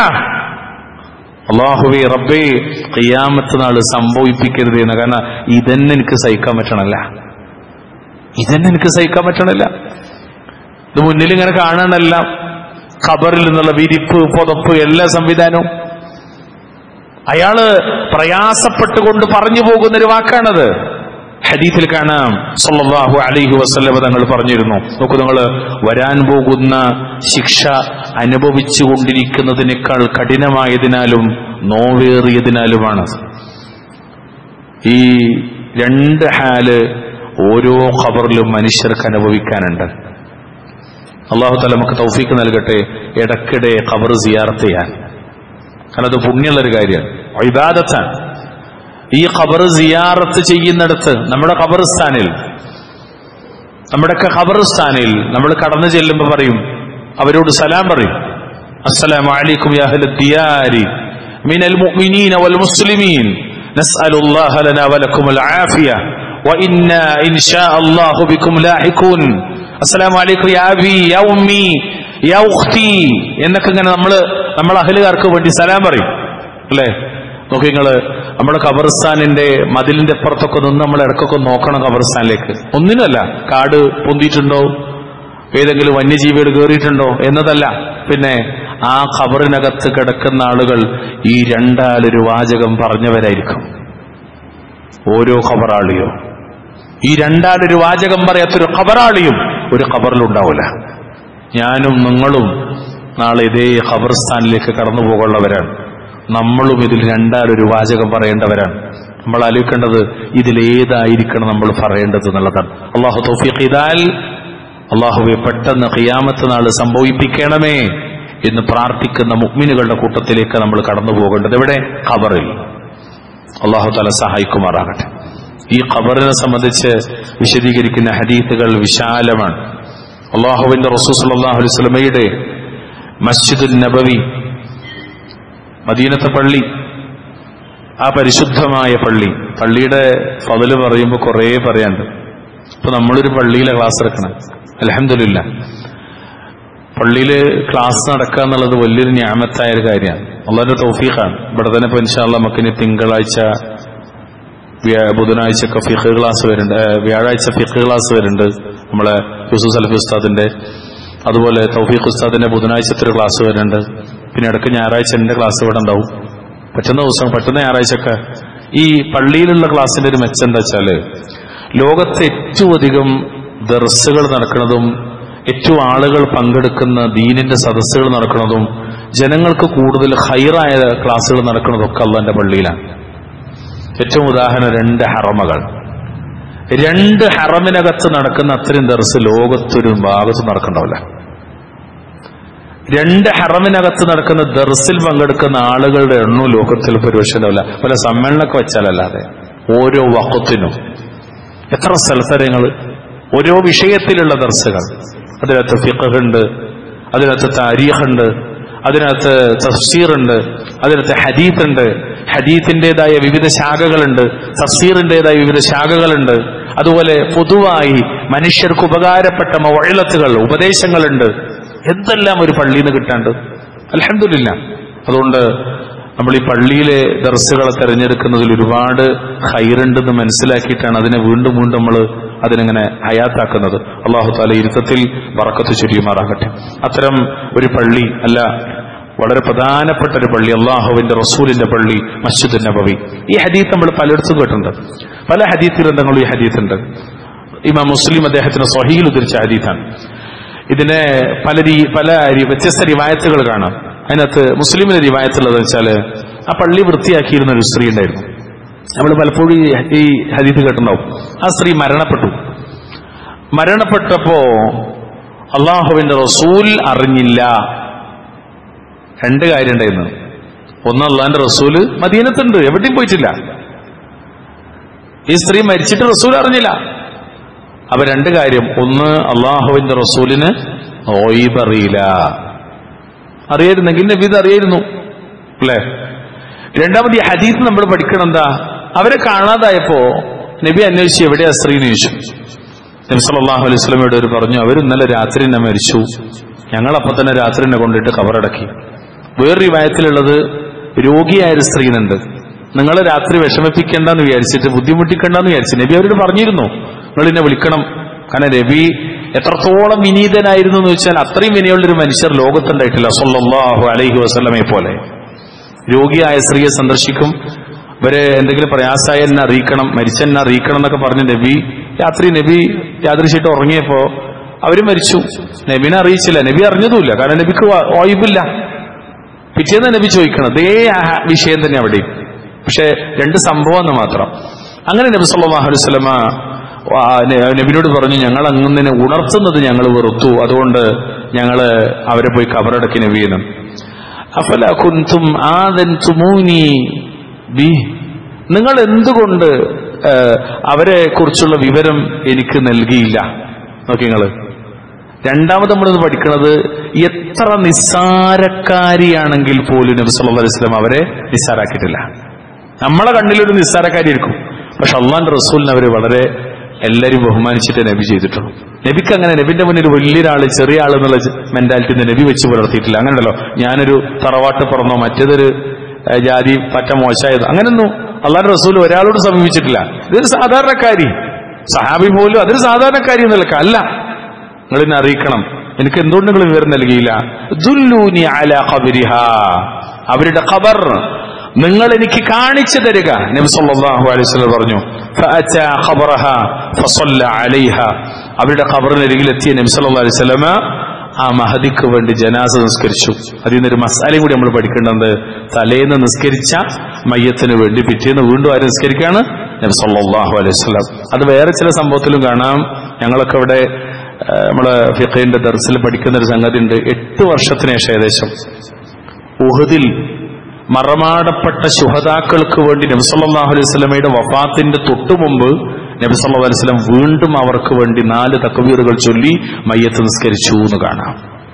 അള്ളാഹുവേ റബ്ബേ ഖിയാമത്ത് നാള് സംഭവിപ്പിക്കരുത് എന്ന് കാരണം ഇതന്നെ എനിക്ക് സഹിക്കാൻ പറ്റണല്ല ഇതന്നെ എനിക്ക് സഹിക്കാൻ പറ്റണില്ല ഇത് മുന്നിൽ ഇങ്ങനെ കാണണല്ല ഖബറിൽ നിന്നുള്ള വിരിപ്പ് പുതപ്പ് എല്ലാ സംവിധാനവും അയാള് പ്രയാസപ്പെട്ടുകൊണ്ട് പറഞ്ഞു പോകുന്ന ഒരു വാക്കാണത് ഹദീത്തിൽ കാണാം സല്ലല്ലാഹു അലൈഹി വസല്ലമ തങ്ങൾ പറഞ്ഞിരുന്നു നോക്കൂ നിങ്ങൾ വരാൻ പോകുന്ന ശിക്ഷ അനുഭവിച്ചു കൊണ്ടിരിക്കുന്നതിനേക്കാൾ കഠിനമായതിനാലും നോവേറിയതിനാലുമാണ് ഈ രണ്ട് ഹാല് ഓരോ ഖബറിലും മനുഷ്യർക്ക് അനുഭവിക്കാനുണ്ട് അള്ളാഹു താല നമുക്ക് തൗഫീക്ക് നൽകട്ടെ ഇടയ്ക്കിടെ ഖബർ സിയാർത്ത് ചെയ്യാൻ കാരണം അത് പുണ്യമുള്ള ഒരു കാര്യമാണ് ഇബാദത്താണ് ഈ ഖബർ സിയാറത്ത് ചെയ്യുന്നിടത്ത് നമ്മുടെ ഖബർസ്ഥാനിൽ നമ്മുടെയൊക്കെ ഖബർസ്ഥാനിൽ നമ്മൾ കടന്നു ചെല്ലുമ്പോൾ പറയും അവരോട് സലാം പറയും അസ്സലാമു അലൈക്കും യാ അഹ്ല ദിയാരി മിനൽ മുഅ്മിനീന വൽ മുസ്ലിമീൻ നസ്അലുല്ലാഹ ലനാ വലക്കും അൽ ആഫിയ وإنا إن شاء الله بكم لاحقون السلام عليكم يا أبي يا أمي يا أختي എന്നൊക്കെ ഇങ്ങനെ നമ്മൾ നമ്മൾ അഹലുകാർക്ക് വേണ്ടി സലാം പറയും അല്ലേ നോക്കി നിങ്ങള് നമ്മുടെ ഖബർസ്ഥാനിന്റെ മതിലിന്റെ അപ്പുറത്തൊക്കെ നിന്ന് നമ്മൾ ഇടക്കൊക്കെ നോക്കണം ഖബർസ്ഥാനിലേക്ക് ഒന്നിനല്ല കാട് പൊന്തിയിട്ടുണ്ടോ ഏതെങ്കിലും വന്യജീവികൾ കയറിയിട്ടുണ്ടോ എന്നതല്ല പിന്നെ ആ ഖബറിനകത്ത് കിടക്കുന്ന ആളുകൾ ഈ രണ്ടാളൊരു വാചകം പറഞ്ഞവരായിരിക്കും ഓരോ ഖബറാളിയോ ഈ രണ്ടാളൊരു വാചകം പറയാത്തൊരു ഖബറാളിയും ഒരു ഖബറിലുണ്ടാവില്ല ഞാനും നിങ്ങളും നാളെ ഇതേ ഖബർസ്ഥാനിലേക്ക് കടന്നു പോകുള്ളവരാണ് നമ്മളും ഇതിൽ രണ്ടാളൊരു വാചകം പറയേണ്ടവരാണ് നമ്മൾ ആലോചിക്കേണ്ടത് ഇതിലേതായിരിക്കണം നമ്മൾ പറയേണ്ടത് എന്നുള്ളതാണ് അള്ളാഹു തൗഫീഖ് ചെയ്താൽ അള്ളാഹുവെ പെട്ടെന്ന് ഖിയാമത്ത് നാള് സംഭവിപ്പിക്കണമേ എന്ന് പ്രാർത്ഥിക്കുന്ന മുഗ്മിനുകളുടെ കൂട്ടത്തിലേക്ക് നമ്മൾ കടന്നു പോകേണ്ടത് എവിടെ ഖബറിൽ അള്ളാഹു തല സഹായിക്കുമാറാകട്ടെ ഈ ഖബറിനെ സംബന്ധിച്ച് വിശദീകരിക്കുന്ന ഹദീത്തുകൾ വിശാലമാണ് അള്ളാഹുവിന്റെ റസൂസ് അള്ളാഹു അലൈഹി സ്വലമയുടെ മസ്ജിദുൽ നബവി മദീനത്തെ പള്ളി ആ പരിശുദ്ധമായ പള്ളി പള്ളിയുടെ ഫതില് പറയുമ്പോൾ കുറേ പറയാണ്ട് ഇപ്പൊ നമ്മളൊരു പള്ളിയിലെ ക്ലാസ് എടുക്കണം അലഹമില്ല പള്ളിയിൽ ക്ലാസ് നടക്കുക എന്നുള്ളത് വലിയൊരു ഞാമത്തായ ഒരു കാര്യമാണ് വളരെ തൗഫീഖാണ് ഇവിടെ തന്നെ ഇപ്പൊ ഇൻഷാല്ല നമുക്കിനി തിങ്കളാഴ്ച വ്യാ- ബുധനാഴ്ച ഒക്കെ ഫിഖ് ക്ലാസ് വരുന്നുണ്ട് ഏ, വ്യാഴാഴ്ച ഫിഖ് ക്ലാസ് വരുന്നുണ്ട് നമ്മളെ യൂസുഫ് സലഫി ഉസ്താദിന്റെ അതുപോലെ തൗഫീഖ് ഉസ്താദിന്റെ ബുധനാഴ്ചത്തെ ഒരു ക്ലാസ് വരുന്നുണ്ട് പിന്നെ ഇടയ്ക്ക് ഞായറാഴ്ച എന്റെ ക്ലാസ് ഇവിടെ ഉണ്ടാവും പറ്റുന്ന ദിവസം പറ്റുന്ന ഞായറാഴ്ചയൊക്കെ ഈ പള്ളിയിലുള്ള ക്ലാസ്സിന്റെ ഒരു മെച്ചം എന്താ വെച്ചാല് ലോകത്ത് ഏറ്റവും അധികം ദർസുകൾ നടക്കുന്നതും ഏറ്റവും ആളുകൾ പങ്കെടുക്കുന്ന ദീനിന്റെ സദസ്സുകൾ നടക്കുന്നതും ജനങ്ങൾക്ക് കൂടുതൽ ഹൈറായ ക്ലാസ്സുകൾ നടക്കുന്നതൊക്കെ അള്ളാന്റെ പള്ളിയിലാണ് ഏറ്റവും ഉദാഹരണം രണ്ട് ഹറമകൾ രണ്ട് ഹറമിനകത്ത് നടക്കുന്ന അത്രയും ദർസ് ലോകത്തൊരു ഭാഗത്ത് നടക്കണ്ടാവില്ല രണ്ട് ഹറമിനകത്ത് നടക്കുന്ന ദർസിൽ പങ്കെടുക്കുന്ന ആളുകളുടെ എണ്ണവും ലോകത്തിൽ പരിപക്ഷ ഉണ്ടാവില്ല പല സമ്മേളനമൊക്കെ വെച്ചാലല്ലാതെ ഓരോ വക്കത്തിനും എത്ര സ്ഥലത്തരങ്ങൾ ഓരോ വിഷയത്തിലുള്ള ദർസുകൾ അതിനകത്ത് ഫിഖുണ്ട് അതിനകത്ത് താരീഖുണ്ട് അതിനകത്ത് തഫ്സീറുണ്ട് അതിനകത്ത് ഹദീത്ത് ഉണ്ട് ഹദീത്തിൻ്റെതായ വിവിധ ശാഖകളുണ്ട് തഫ്സീറിൻ്റെതായ വിവിധ ശാഖകളുണ്ട് അതുപോലെ പൊതുവായി മനുഷ്യർക്ക് ഉപകാരപ്പെട്ട മൊഴലത്തുകൾ ഉപദേശങ്ങളുണ്ട് എന്തെല്ലാം ഒരു പള്ളിയിൽ നിന്ന് കിട്ടാണ്ട് അലഹമില്ല അതുകൊണ്ട് നമ്മൾ ഈ പള്ളിയിലെ ദർസുകളെ തെരഞ്ഞെടുക്കുന്നതിൽ ഒരുപാട് ഹൈറുണ്ടെന്ന് മനസ്സിലാക്കിയിട്ടാണ് അതിനെ വീണ്ടും വീണ്ടും നമ്മൾ അതിനെങ്ങനെ ഹയാത്താക്കുന്നത് അള്ളാഹു താല ഇരുത്തത്തിൽ വറക്കത്ത് ചൊരിയുമാറാകട്ടെ അത്തരം ഒരു പള്ളി അല്ല വളരെ പ്രധാനപ്പെട്ട ഒരു പള്ളി അള്ളാഹുവിന്റെ റസൂലിന്റെ പള്ളി മസ്ജിദ് നബവി ഈ ഹദീത്ത് നമ്മൾ പലയിടത്തും കേട്ടിട്ടുണ്ട് പല ഹദീത്ത് ഗ്രന്ഥങ്ങളും ഈ ഹദീത്ത് ഉണ്ട് ഇമാം മുസ്ലിം അദ്ദേഹത്തിന് സ്വഹീൽ ഉദ്ധരിച്ച ഹദീത്താണ് ഇതിനെ പല രീ- പല രീ- വ്യത്യസ്ത റിവായത്തുകൾ കാണാം അതിനകത്ത് മുസ്ലിമിന്റെ റിവായത്തുള്ളത് വെച്ചാല് ആ പള്ളി വൃത്തിയാക്കിയിരുന്ന ഒരു സ്ത്രീ ഉണ്ടായിരുന്നു നമ്മൾ പലപ്പോഴും ഈ ഈ ഹദീത്ത് കേട്ടിട്ടുണ്ടാവും ആ സ്ത്രീ മരണപ്പെട്ടു മരണപ്പെട്ടപ്പോ അള്ളാഹുവിന്റെ റസൂൽ അറിഞ്ഞില്ല രണ്ട് കാര്യം ഉണ്ടായിരുന്നു ഒന്ന് അള്ളാഹിന്റെ റസൂല് മദീനത്തുണ്ട് എവിടെയും പോയിട്ടില്ല ഈ സ്ത്രീ മരിച്ചിട്ട് റസൂൽ അറിഞ്ഞില്ല അപ്പൊ രണ്ട് കാര്യം ഒന്ന് അള്ളാഹുവിന്റെ റസൂലിന് ഓയിബ് അറിയില്ല അറിയായിരുന്നെങ്കിൽ നബി ഇത് അറിയായിരുന്നു അല്ലേ രണ്ടാമത് ഈ ഹദീസ് നമ്മൾ പഠിക്കണം എന്താ അവരെ കാണാതായപ്പോ നബി അന്വേഷിച്ച് എവിടെയാ സ്ത്രീ എന്ന് ചോദിച്ചു നബി സല്ലല്ലാഹു അലൈഹി വസല്ലമയോട് അവർ പറഞ്ഞു അവർ ഇന്നലെ രാത്രി എന്നെ മരിച്ചു ഞങ്ങൾ അപ്പൊ തന്നെ രാത്രി എന്നെ കൊണ്ടിട്ട് കബറടക്കി വേറൊരു വിവാഹത്തിലുള്ളത് രോഗിയായ ഒരു സ്ത്രീനുണ്ട് നിങ്ങൾ രാത്രി വിഷമിപ്പിക്കേണ്ടെന്ന് വിചാരിച്ചിട്ട് ബുദ്ധിമുട്ടിക്കേണ്ടെന്ന് വിചാരിച്ചു നബി അവരോട് പറഞ്ഞിരുന്നു നിങ്ങൾ എന്നെ വിളിക്കണം കാരണം നബി എത്രത്തോളം വിനീതനായിരുന്നു എന്ന് വെച്ചാൽ അത്രയും വിനയുള്ളൊരു മനുഷ്യർ ലോകത്തുണ്ടായിട്ടില്ല സല്ലല്ലാഹു അലൈഹി വസല്ലമയെ പോലെ രോഗിയായ സ്ത്രീയെ സന്ദർശിക്കും ഇവരെ എന്തെങ്കിലും പ്രയാസമായി എന്നെ അറിയിക്കണം മരിച്ച എന്നെ അറിയിക്കണം എന്നൊക്കെ പറഞ്ഞ് നബി രാത്രി നബി യാദൃശ്യമായിട്ട് ഉറങ്ങിയപ്പോ അവര് മരിച്ചു നബിനെ അറിയിച്ചില്ല നബി അറിഞ്ഞതുമില്ല കാരണം നബിക്ക് ഓയിബില്ല പിറ്റേന്ന് നബി ചോദിക്കണം അതേ ആ വിഷയം തന്നെ അവിടെ പക്ഷെ രണ്ട് സംഭവം എന്ന് മാത്രം അങ്ങനെ നബി സല്ലല്ലാഹു അലൈഹി വസല്ലമ ആ, ന- നബിനോട് പറഞ്ഞു ഞങ്ങൾ അങ്ങനെ ഉണർത്തുന്നത് ഞങ്ങൾ വെറുത്തു അതുകൊണ്ട് ഞങ്ങള് അവരെ പോയി കബറടക്കി നബീന്ന് അഫല കുന്തും ആദൻതുമൂനി ബി നിങ്ങൾ എന്തുകൊണ്ട് ആ, അവരെ കുറിച്ചുള്ള വിവരം എനിക്ക് നൽകിയില്ല നോക്കി നിങ്ങള് രണ്ടാമത് നമ്മളിത് പഠിക്കുന്നത് എത്ര നിസ്സാരക്കാരിയാണെങ്കിൽ പോലും നബി സല്ലല്ലാഹു അലൈഹി വസല്ലം അവരെ നിസ്സാരാക്കിയിട്ടില്ല നമ്മളെ കണ്ണിലൊരു നിസ്സാരക്കാരിയായിരിക്കും പക്ഷെ അള്ളാന്റെ റസൂലിനെ അവര് വളരെ എല്ലാരും ബഹുമാനിച്ചിട്ട് നബി ചെയ്തിട്ടുള്ളൂ നബിക്ക് അങ്ങനെ നബിന്റെ മുന്നിൽ വലിയൊരാള് ചെറിയ ആൾ എന്നുള്ള മെന്റാലിറ്റി നബി വെച്ച് പുലർത്തിയിട്ടില്ല അങ്ങനെയല്ലോ ഞാനൊരു തറവാട്ട് പിറന്നോ മറ്റേതൊരു ഏഹ്, ജാതി പറ്റ മോശമായത് അങ്ങനൊന്നും അള്ളാന്റെ റസൂൽ ഒരാളോട് സമീപിച്ചിട്ടില്ല ഇതൊരു സാധാരണക്കാരി സഹാബി പോലും അതൊരു സാധാരണക്കാരി എന്നല്ല അല്ല നിങ്ങൾ എന്നെ അറിയിക്കണം എനിക്ക് എന്തുകൊണ്ട് നിങ്ങൾ വിവരം നൽകിയില്ല ദുല്ലൂനി അല ഖബരിഹാ അവരുടെ ഖബർ നിങ്ങൾ എനിക്ക് കാണിച്ചു തരിക നബി സല്ലല്ലാഹു അലൈഹി വസല്ലം പറഞ്ഞു ഫഅതാ ഖബറഹ ഫസല്ല അലൈഹ അവരുടെ ഖബറിനരികിൽ എത്തിയ നബി സല്ലല്ലാഹു അലൈഹി വസല്ലം ആ മഹദിക്ക് വേണ്ടി ജനാസ നിസ്കരിച്ചു അതിൽ നിന്നൊരു മസാലയും കൂടി നമ്മൾ പഠിക്കേണ്ടത് തലേന്ന് നിസ്കരിച്ച മയ്യത്തിന് വേണ്ടി പിറ്റേന്ന് വീണ്ടും ആര് നിസ്കരിക്കാണ് നബി സല്ലല്ലാഹു അലൈഹി വസല്ലം അത് വേറെ ചില സംഭവത്തിലും കാണാം ഞങ്ങളൊക്കെ ഇവിടെ ആ, നമ്മള് ഫിഖിന്റെ ദർസിൽ പഠിക്കുന്ന ഒരു സംഗതി ഉണ്ട് എട്ട് വർഷത്തിന് ശേഷം ഏകദേശം ഉഹദിൽ മറമാടപ്പെട്ട ശുഹതാക്കൾക്ക് വേണ്ടി നബി സല്ലല്ലാഹു അലൈഹി വസല്ലമയുടെ വഫാത്തിന്റെ തൊട്ടു മുമ്പ് നബി സല്ലല്ലാഹു അലൈഹി വസല്ലം വീണ്ടും അവർക്ക് വേണ്ടി നാല് തക്ബീറുകൾ ചൊല്ലി മയ്യത്ത് നിസ്കരിച്ചു എന്ന് കാണാം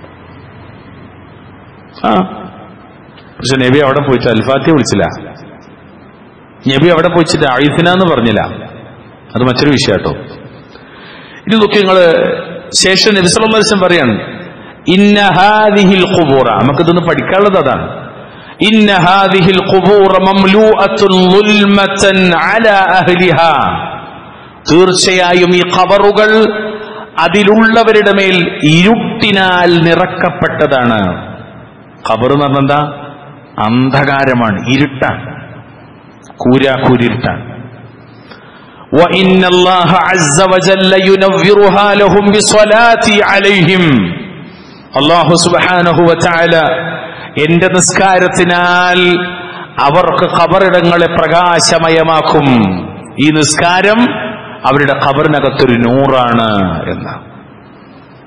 ആ പക്ഷെ നബി അവിടെ പോയിട്ട് അൽഫാത്തിയ വിളിച്ചില്ല നബി അവിടെ പോയിച്ചിട്ട് ആയിഫിന എന്ന് പറഞ്ഞില്ല അത് മറ്റൊരു വിഷയം കേട്ടോ ഇത് നോക്കി നിങ്ങള് ശേഷം നബി സല്ലല്ലാഹു അലൈഹി വസല്ലം പറയാണ് ഇന്ന ഹാദിഹിൽ ഖുബൂറ നമുക്കിതൊന്ന് പഠിക്കാനുള്ളത് അതാണ് ഇന്ന ഹാദിഹിൽ ഖുബൂറ മംലൂഅത്തുൻ ളുൽമതൻ അലാ അഹ്ലിഹാ തീർച്ചയായും ഈ ഖബറുകൾ അതിലുള്ളവരുടെ മേൽ ഇരുട്ടിനാൽ നിറക്കപ്പെട്ടതാണ് ഖബർ എന്ന് പറഞ്ഞാൽ എന്താ അന്ധകാരമാണ് ഇരുട്ടാണ് കൂരാക്കൂരിരുട്ടാണ് وإن الله عز وجل ينورها لهم بصلاة عليهم അള്ളാഹു സുബാനഹു വചാല എന്റെ നിസ്കാരത്തിനാൽ അവർക്ക് ഖബറിടങ്ങളെ പ്രകാശമയമാക്കും ഈ നിസ്കാരം അവരുടെ ഖബറിനകത്തൊരു നൂറാണ് എന്ന്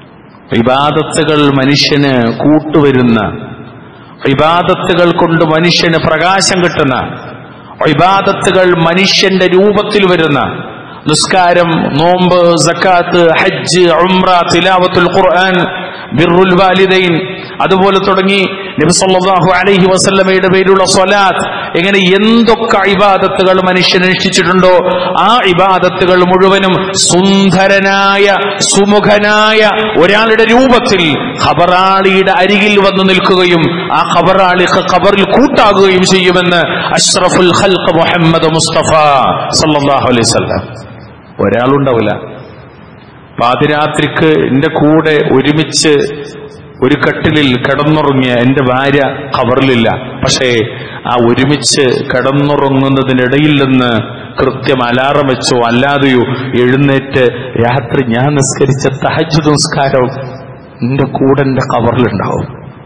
ഇബാദത്തുകൾ മനുഷ്യന് കൂട്ടുവരുന്ന ഇബാദത്തുകൾ കൊണ്ട് മനുഷ്യന് പ്രകാശം കിട്ടുന്ന ഇബാദത്തുകൾ മനുഷ്യന്റെ രൂപത്തിൽ വരുന്ന നിസ്കാരം നോമ്പ് സക്കാത്ത് ഹജ്ജ് ഉംറ തിലാവത്തുൽ ഖുർആൻ ബിറുൽ വാലിദൈൻ അതുപോലെ തുടങ്ങി നബി സല്ലല്ലാഹു അലൈഹി വസല്ലമയുടെ പേരുള്ള സ്വലാത്ത് എങ്ങനെ എന്തൊക്കെ ഇബാദത്തുകൾ മനുഷ്യൻ അനുഷ്ഠിച്ചിട്ടുണ്ടോ ആ ഇബാദത്തുകൾ മുഴുവനും സുന്ദരനായ സുമുഖനായ ഒരാളുടെ രൂപത്തിൽ ഖബറാളിയുടെ അരികിൽ വന്നു നിൽക്കുകയും ആ ഖബറാളിക്ക് ഖബറിൽ കൂട്ടാകുകയും ചെയ്യുമെന്ന് അഷ്റഫുൽ ഖൽഖ് മുഹമ്മദ് മുസ്തഫ സല്ലല്ലാഹു അലൈഹി വസല്ലം ഒരാളുണ്ടാവില്ല പാതിരാത്രിക്ക് എന്റെ കൂടെ ഒരുമിച്ച് ഒരു കട്ടിലിൽ കിടന്നുറങ്ങിയ എന്റെ ഭാര്യ ഖബറിലില്ല പക്ഷേ ആ ഒരുമിച്ച് കിടന്നുറങ്ങുന്നതിനിടയിൽ നിന്ന് കൃത്യം അലാറം വെച്ചോ അല്ലാതെയോ എഴുന്നേറ്റ് രാത്രി ഞാൻ നിസ്കരിച്ച തഹജ് നിസ്കാരവും എന്റെ കൂടെ എന്റെ ഖബറിലുണ്ടാവും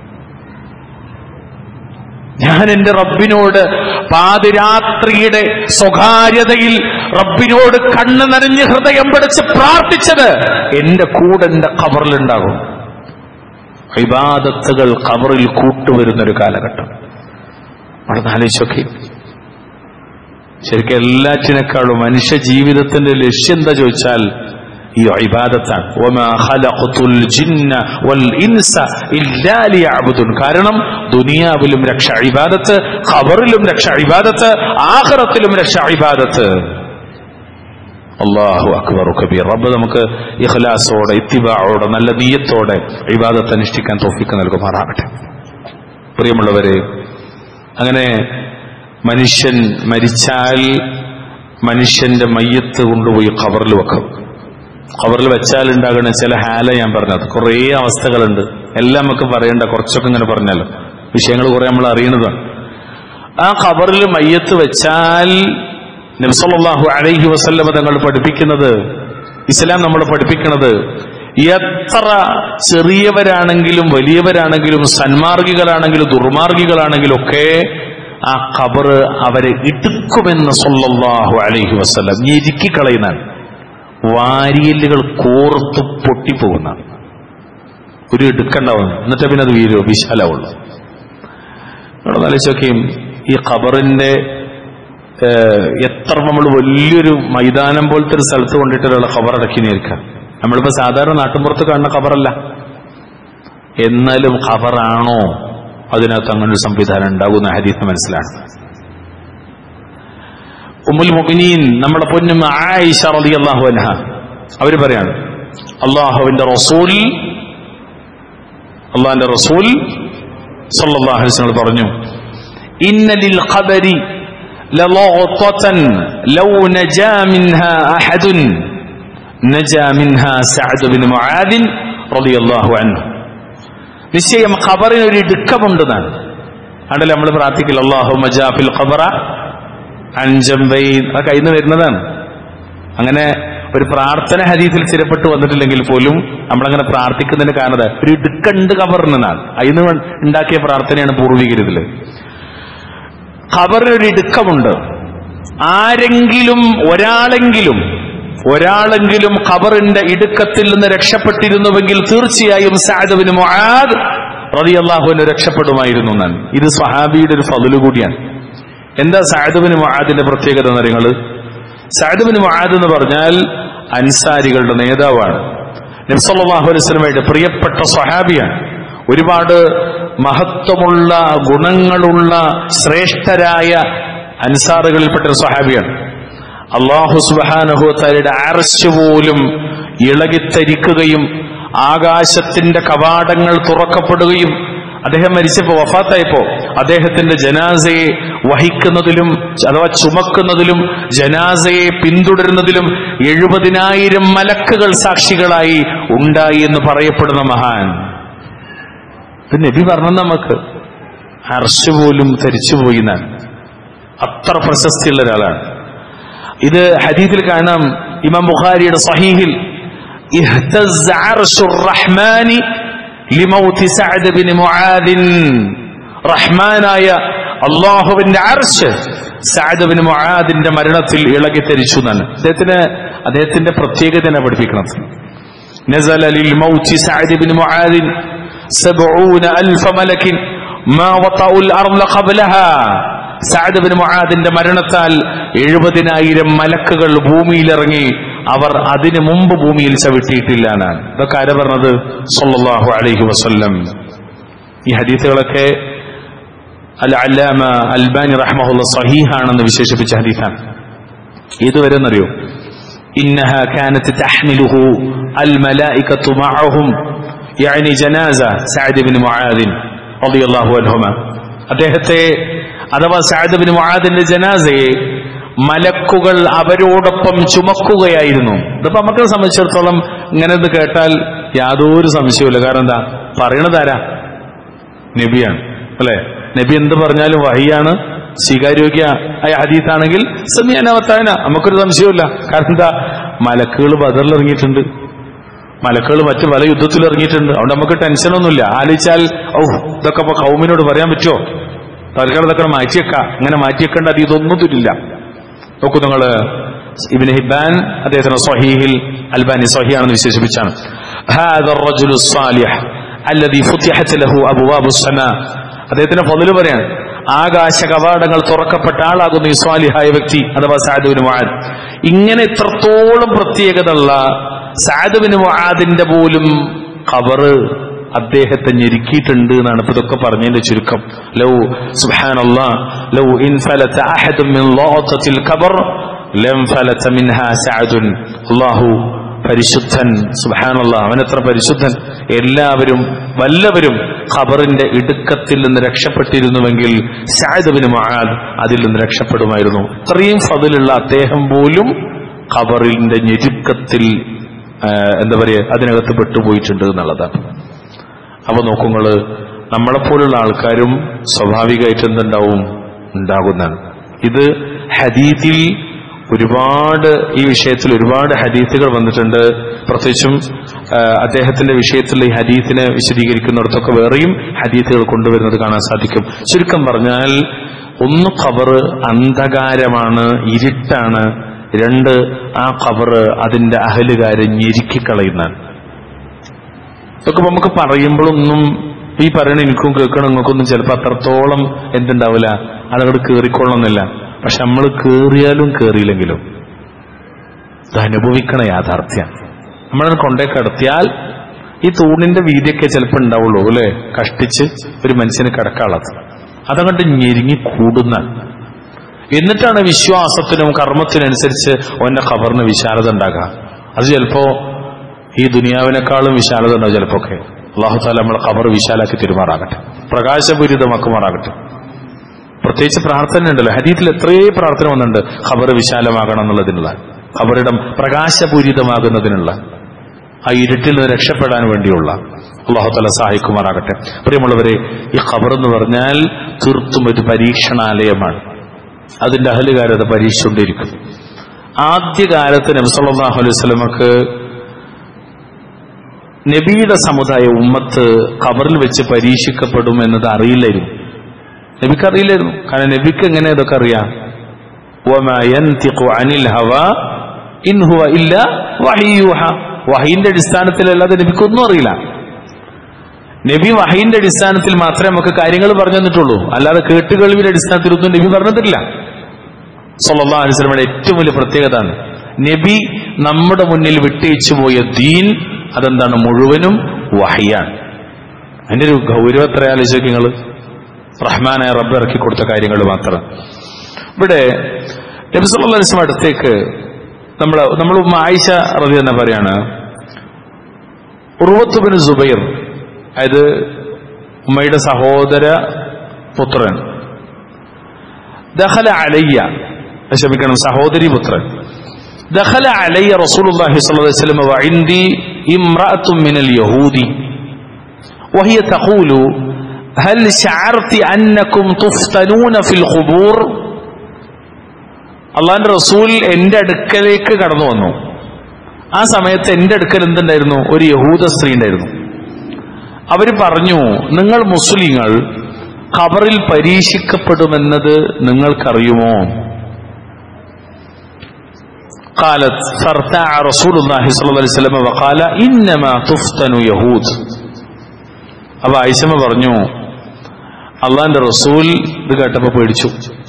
ഞാൻ എന്റെ റബ്ബിനോട് പാതിരാത്രിയുടെ സ്വകാര്യതയിൽ റബ്ബിനോട് കണ്ണു നനഞ്ഞ് ഹൃദയം പിടിച്ച് പ്രാർത്ഥിച്ചത് എന്റെ കൂടെ എന്റെ ഖബറിലുണ്ടാകും ഇബാദത്തുകൾ ഖബറിൽ കൂട്ടുവരുന്നൊരു കാലഘട്ടം അവിടെ ആലോചിച്ചൊക്കെ ശരിക്കും എല്ലാറ്റിനേക്കാളും മനുഷ്യ ജീവിതത്തിന്റെ ലക്ഷ്യം എന്താ ചോദിച്ചാൽ ഈ ഇബാദത്താണ് വമാ ഖലഖതുൽ ജിന്ന വൽ ഇൻസ ഇല്ലാ ലിയഅബുദുൻ കാരണം ദുനിയാവിലും രക്ഷ ഇബാദത്ത് ഖബറിലും രക്ഷ ഇബാദത്ത് ആഖിറത്തിലും രക്ഷ ഇബാദത്ത് അള്ളാഹു അക്ബർ കബീർ റബ്ബ് നമുക്ക് ഇഖ്ലാസോടെ ഇത്തിബായോടെ നല്ല നീയത്തോടെ ഇബാദത്ത് അനുഷ്ഠിക്കാൻ തോഫിക്ക് നൽകുമാറാകട്ടെ പ്രിയമുള്ളവരെ അങ്ങനെ മനുഷ്യൻ മരിച്ചാൽ മനുഷ്യന്റെ മയ്യത്ത് കൊണ്ടുപോയി ഖബറിൽ വെക്കും ഖബറിൽ വെച്ചാൽ ഉണ്ടാകുന്ന ചില ഹാല ഞാൻ പറഞ്ഞത് കുറേ അവസ്ഥകളുണ്ട് എല്ലാം നമുക്ക് പറയണ്ട കുറച്ചൊക്കെ ഇങ്ങനെ പറഞ്ഞാലോ വിഷയങ്ങൾ കുറെ നമ്മൾ അറിയണതാണ് ആ ഖബറിൽ മയ്യത്ത് വെച്ചാൽ നബ്സല്ലാഹു അലൈഹി വസല്ലമ തങ്ങൾ പഠിപ്പിക്കുന്നത് ഇസ്ലാം നമ്മൾ പഠിപ്പിക്കുന്നത് എത്ര ചെറിയവരാണെങ്കിലും വലിയവരാണെങ്കിലും സന്മാർഗികളാണെങ്കിലും ദുർമാർഗികളാണെങ്കിലും ഒക്കെ ആ ഖബറ് അവരെ ഇടുക്കുമെന്ന് സല്ലല്ലാഹു അലൈഹി വസല്ലം ഞെരുക്കി കളയുന്നതാണ് വാരിയല്ലുകൾ കോർത്ത് പൊട്ടിപ്പോകുന്നതാണ് ഒരു ഇടുക്കുണ്ടാവും എന്നിട്ട് പിന്നെ അത് വീരോ വിശാലമുള്ളൂ ഇവിടെ ആലോചിച്ചൊക്കെയും ഈ ഖബറിന്റെ ഏഹ്, എത്ര നമ്മൾ വലിയൊരു മൈതാനം പോലത്തെ ഒരു സ്ഥലത്ത് കൊണ്ടിട്ട് ഒരാളെ ഖബർ അടക്കി നിൽക്കുക നമ്മളിപ്പോ സാധാരണ നാട്ടിൻപുറത്ത് കാണുന്ന ഖബറല്ല എന്നാലും ഖബറാണോ അതിനകത്ത് അങ്ങനെ ഒരു സംവിധാനം ഉണ്ടാകുന്ന ഹദീസ് മനസ്സിലാണ് ഉമ്മുൽ മുഅ്മിനീൻ നമ്മുടെ പൊന്നും ആയിഷ റളിയല്ലാഹു അൻഹ അവര് പറയാണ് അള്ളാഹുവിന്റെ റസൂൽ അള്ളാഹിന്റെ റസൂൽ സല്ലല്ലാഹു അലൈഹി വസല്ലം പറഞ്ഞു ഇന്ന ലിൽ ഖബരി للغطة لو نجا منها أحد نجا منها سعد بن معاذ رضي الله عنه നിശ്ചയം ഖബറിന് ഒരു ഇടുക്കമുണ്ടെന്നാണ് ആണല്ലോ നമ്മൾ പ്രാർത്ഥിക്കില്ല അള്ളാഹു മജാഫിൽ ഖബറ അഞ്ചമ്പൈ ആ കയ്യിൽ നിന്ന് വരുന്നതാണ് അങ്ങനെ ഒരു പ്രാർത്ഥന ഹരീതിൽ സ്ഥിരപ്പെട്ട് വന്നിട്ടില്ലെങ്കിൽ പോലും നമ്മളങ്ങനെ പ്രാർത്ഥിക്കുന്നതിന് കാരണം ഒരു ഇടുക്കുണ്ട് ഖബറിനാണ് അതിന് ഉണ്ടാക്കിയ പ്രാർത്ഥനയാണ് പൂർവികരിതില് ഖബറിനൊരു ഇടുക്കമുണ്ട് ആരെങ്കിലും ഒരാളെങ്കിലും ഒരാളെങ്കിലും ഖബറിന്റെ ഇടുക്കത്തിൽ നിന്ന് രക്ഷപ്പെട്ടിരുന്നുവെങ്കിൽ തീർച്ചയായും സാദബിന് മുആദ് റളിയല്ലാഹുവിന് രക്ഷപ്പെടുമായിരുന്നു എന്നാണ് ഇത് സ്വഹാബിയുടെ ഒരു ഫضل കൂടിയാണ് എന്താ സാദബിന് മുആദിന്റെ പ്രത്യേകത എന്ന് നിങ്ങൾ സാദബിന് മുആദ് എന്ന് പറഞ്ഞാൽ അൻസാരികളുടെ നേതാവാണ് നബ്സല്ലാഹു അലൈഹി സ്വലമയുടെ പ്രിയപ്പെട്ട സ്വഹാബിയാണ് ഒരുപാട് മഹത്വമുള്ള ഗുണങ്ങളുള്ള ശ്രേഷ്ഠരായ അൻസാറുകളിൽപ്പെട്ട ഒരു സ്വഹാബിയാണ് അള്ളാഹു സുബാനഹുത്തരുടെ അറസ്റ്റ് പോലും ഇളകിത്തരിക്കുകയും ആകാശത്തിന്റെ കവാടങ്ങൾ തുറക്കപ്പെടുകയും അദ്ദേഹം മരിച്ചപ്പോ വഫാത്തായപ്പോ അദ്ദേഹത്തിന്റെ ജനാസയെ വഹിക്കുന്നതിലും അഥവാ ചുമക്കുന്നതിലും ജനാസയെ പിന്തുടരുന്നതിലും എഴുപതിനായിരം മലക്കുകൾ സാക്ഷികളായി ഉണ്ടായി എന്ന് പറയപ്പെടുന്ന മഹാൻ ഇത് നബി പറഞ്ഞു നമുക്ക് അർശ് പോലും ധരിച്ചുപോയി എന്നാണ് അത്ര പ്രശസ്തിയുള്ള ഒരാളാണ് ഇത് ഹദീദിൽ കാണാം ഇമാം ബുഖാരിയുടെ സഹീഹിൽ اهتز عرش الرحمن لموت سعد بن معاذ റഹ്മാനായ അള്ളാഹുവിന്റെ അർശ് സഅദ് ബിൻ മുആദിന്റെ മരണത്തിൽ ഇളകി തെരിച്ചു എന്നാണ് അദ്ദേഹത്തിന് അദ്ദേഹത്തിന്റെ പ്രത്യേകതനെ പഠിപ്പിക്കണം نزل للموت سعد بن معاذ سبعون ألف ملك ما وطأوا الأرض قبلها സഅദ് ബിൻ മുആദിന്റെ മരണത്താൽ എഴുപതിനായിരം മലക്കുകൾ ഭൂമിയിലിറങ്ങി അവർ അതിനു മുമ്പ് ഭൂമിയിൽ ചവിട്ടിയിട്ടില്ല എന്നാണ് ഇതൊക്കെ ആര് പറഞ്ഞത് സല്ലല്ലാഹു അലൈഹി വസല്ലം ഈ ഹദീസുകളൊക്കെ അൽ അല്ലാമ അൽബാനി റഹ്മഹുല്ല സഹീഹാണെന്ന് വിശേഷിപ്പിച്ച ഹദീസാണ് ഇതുവരെ എന്നറിയോ إنها كانت تحمله الملائكة معهم يعني جنازة سعد بن معاذ رضي الله عنهما അദ്ദേഹത്തെ അഥവാ സഅദ് ബിൻ മുആദിന്റെ ജനാസയെ മലക്കുകൾ അവരോടൊപ്പം ചുമക്കുകയായിരുന്നു ഇതിപ്പോ നമുക്ക് സംബന്ധിച്ചിടത്തോളം ഇങ്ങനെ ഇത് കേട്ടാൽ യാതൊരു സംശയവുമില്ല കാരണം എന്താ പറയണത് ആരാ നബിയാണ് അല്ലെ നബി എന്ത് പറഞ്ഞാലും വഹിയാണ് സ്വീകാര്യോഗ്യ ആയ ഹദീത്താണെങ്കിൽ സമീനവത്തായന നമുക്കൊരു സംശയമില്ല കാരണം എന്താ മലക്കുകൾ ബദറിൽ ഇറങ്ങിയിട്ടുണ്ട് മലക്കുകൾ മറ്റു പല യുദ്ധത്തിൽ ഇറങ്ങിയിട്ടുണ്ട് അതുകൊണ്ട് നമുക്ക് ടെൻഷനൊന്നുമില്ല ആലോചിച്ചാൽ ഔ ഇതൊക്കെ ഇപ്പൊ കൗമിനോട് പറയാൻ പറ്റുമോ തൽക്കാലം ഇതൊക്കെ മാറ്റിയേക്കാം അങ്ങനെ മാറ്റിയേക്കേണ്ട അത് ഇതൊന്നും ഇതിലില്ല നോക്കൂ നിങ്ങള് ഇബിൻ ഹിബാൻ അദ്ദേഹത്തിന് സ്വഹീഹിൽ അൽബാനി സ്വഹിയാണെന്ന് വിശേഷിപ്പിച്ചാണ് هذا الرجل الصالح الذي فتحت له أبواب السماء അദ്ദേഹത്തിന്റെ പൊതുല് പറയാണ് ആകാശ കവാടങ്ങൾ തുറക്കപ്പെട്ട ആളാകുന്നു ഈ സ്വാലിഹായ വ്യക്തി അഥവാ സാദുവിന് മുആദ് ഇങ്ങനെ ഇത്രത്തോളം പ്രത്യേകത ഉള്ള സാദുവിന് മുആദിന്റെ പോലും ഖബറ് അദ്ദേഹത്തെ ഞെരുക്കിയിട്ടുണ്ട് എന്നാണ് ഇപ്പൊ ഇതൊക്കെ പറഞ്ഞതിന്റെ ചുരുക്കം ലൗ സുബ്ഹാനല്ലാ ലൗ ഇൻ ഫലത അഹദും മിൻ ളാത്തത്തിൽ ഖബർ ലം ഫലത മിൻഹാ സഅദുൻ അല്ലാഹു പരിശുദ്ധൻ സുബാനുള്ള അവനെത്ര പരിശുദ്ധൻ എല്ലാവരും വല്ലവരും ഖബറിന്റെ ഇടുക്കത്തിൽ നിന്ന് രക്ഷപ്പെട്ടിരുന്നുവെങ്കിൽ സായദബിന് മഹാദ് അതിൽ നിന്ന് രക്ഷപ്പെടുമായിരുന്നു ഇത്രയും ഫതിലുള്ള അദ്ദേഹം പോലും ഖബറിന്റെ ഞെരുക്കത്തിൽ ആ, എന്താ പറയുക അതിനകത്ത് പെട്ടുപോയിട്ടുണ്ട് എന്നുള്ളതാണ് അപ്പൊ നോക്കുങ്ങള് നമ്മളെപ്പോലുള്ള ആൾക്കാരും സ്വാഭാവികമായിട്ട് എന്തുണ്ടാവും ഉണ്ടാകുന്നതാണ് ഇത് ഹദീത്തിൽ ഒരുപാട് ഈ വിഷയത്തിൽ ഒരുപാട് ഹദീസുകൾ വന്നിട്ടുണ്ട് പ്രത്യേകിച്ചും ആ, അദ്ദേഹത്തിന്റെ വിഷയത്തിൽ ഈ ഹദീസിനെ വിശദീകരിക്കുന്നിടത്തൊക്കെ വേറെയും ഹദീസുകൾ കൊണ്ടുവരുന്നത് കാണാൻ സാധിക്കും ചുരുക്കം പറഞ്ഞാൽ ഒന്ന് ഖബറ് അന്ധകാരമാണ് ഇരുട്ടാണ് രണ്ട് ആ ഖബറ് അതിന്റെ അഹലുകാരെ ഞെരുക്കിക്കളയുന്നതാണ് ഇതൊക്കെ ഇപ്പൊ നമുക്ക് പറയുമ്പോഴൊന്നും ഈ പറയണ എനിക്കും കേൾക്കണം നിങ്ങൾക്കൊന്നും ചിലപ്പോൾ അത്രത്തോളം എന്തുണ്ടാവില്ല അതങ്ങോട്ട് കേറിക്കൊള്ളണമെന്നില്ല പക്ഷെ നമ്മൾ കേറിയാലും കേറിയില്ലെങ്കിലും ഇത് അനുഭവിക്കണ യാഥാർത്ഥ്യം നമ്മളത് കൊണ്ടേ കിടത്തിയാൽ ഈ തൂണിന്റെ വീതിയൊക്കെ ചിലപ്പോൾ ഉണ്ടാവുള്ളൂ അല്ലെ കഷ്ടിച്ച് ഒരു മനുഷ്യന് കിടക്കാനുള്ളത് അതങ്ങോട്ട് ഞെരുങ്ങി കൂടുന്ന എന്നിട്ടാണ് വിശ്വാസത്തിനും കർമ്മത്തിനനുസരിച്ച് അവന്റെ ഖബറിന് വിശാലത ഉണ്ടാകുക അത് ചിലപ്പോ ഈ ദുനിയാവിനേക്കാളും വിശാലത ഉണ്ടാവും ചിലപ്പോ ഒക്കെ അള്ളാഹു താല നമ്മളെ ഖബർ വിശാലാക്കി തിരുമാറാകട്ടെ പ്രകാശപൂരിതമാക്കുമാറാകട്ടെ പ്രത്യേകിച്ച് പ്രാർത്ഥന ഉണ്ടല്ലോ ഹദീത്തിൽ എത്രയോ പ്രാർത്ഥന വന്നിട്ടുണ്ട് ഖബർ വിശാലമാകണം എന്നുള്ളതിനുള്ള ഖബറിടം പ്രകാശപൂരിതമാകുന്നതിനുള്ള ആ ഇരുട്ടിൽ നിന്ന് രക്ഷപ്പെടാൻ വേണ്ടിയുള്ള അള്ളാഹുത്തല സഹായിക്കുമാറാകട്ടെ പ്രിയമുള്ളവരെ ഈ ഖബർ എന്ന് പറഞ്ഞാൽ തീർത്തും ഒരു പരീക്ഷണാലയമാണ് അതിന്റെ അഹലുകാരത പരീക്ഷിച്ചുകൊണ്ടിരിക്കും ആദ്യകാലത്ത് നബ്സല്ലാഹു അലൈഹി സ്വലമക്ക് നബിയുടെ സമുദായ ഉമ്മത്ത് ഖബറിൽ വെച്ച് പരീക്ഷിക്കപ്പെടും എന്നത് അറിയില്ലായിരുന്നു നബിക്ക് അറിയില്ലായിരുന്നു കാരണം നബിക്ക് എങ്ങനെ ഇതൊക്കെ അറിയാം وما ينطق عن الهوى إن هو إلا وحي يوحى വഹീന്റെ അടിസ്ഥാനത്തിലല്ലാതെ നബിക്കൊന്നും അറിയില്ല നബി വഹീന്റെ അടിസ്ഥാനത്തിൽ മാത്രമേ നമുക്ക് കാര്യങ്ങൾ പറഞ്ഞു തന്നിട്ടുള്ളൂ അല്ലാതെ കേട്ടുകേൾവിയുടെ അടിസ്ഥാനത്തിലൊന്നും നബി പറഞ്ഞിട്ടില്ല സല്ലല്ലാഹു അലൈഹി വസല്ലമയുടെ ഏറ്റവും വലിയ പ്രത്യേകത ആണ് നബി നമ്മുടെ മുന്നിൽ വിട്ടയച്ചു പോയ ദീൻ അതെന്താണ് മുഴുവനും വഹിയാണ് അതിന്റെ ഒരു ഗൗരവം എത്ര ആലോചിക്കും നിങ്ങൾ റഹ്മാനായ റബ്ബ് ഇറക്കി കൊടുത്ത കാര്യങ്ങൾ മാത്രം ഇവിടെ നബി സല്ലല്ലാഹു അലൈഹി വസല്ലം അടുത്തേക്ക് നമ്മൾ നമ്മൾ ഉമ്മ ആയിഷ റബി എന്ന് പറയാണ് ഉറുവത്തുബിന് സുബൈർ അതായത് ഉമ്മയുടെ സഹോദര പുത്രൻ ദഖല അലയ്യ ക്ഷമിക്കണം സഹോദരി പുത്രൻ دخل علي رسول الله صلى الله عليه وسلم وعندي امرأة من اليهود وهي تقول هل شعرت أنكم تفتنون في القبور അള്ളാന്റെ റസൂൽ എന്റെ അടുക്കലേക്ക് കടന്നു വന്നു ആ സമയത്ത് എന്റെ അടുക്കൽ എന്തുണ്ടായിരുന്നു ഒരു യഹൂദ സ്ത്രീ ഉണ്ടായിരുന്നു അവര് പറഞ്ഞു നിങ്ങൾ മുസ്ലിങ്ങൾ ഖബറിൽ പരീക്ഷിക്കപ്പെടുമെന്നത് നിങ്ങൾക്കറിയുമോ قالت فارتاع رسول الله صلى الله عليه وسلم وقال إنما تفتن يهود അപ്പൊ ഐസമ്മ പറഞ്ഞു അള്ളാന്റെ റസൂൽ ഇത് കേട്ടപ്പോ പേടിച്ചു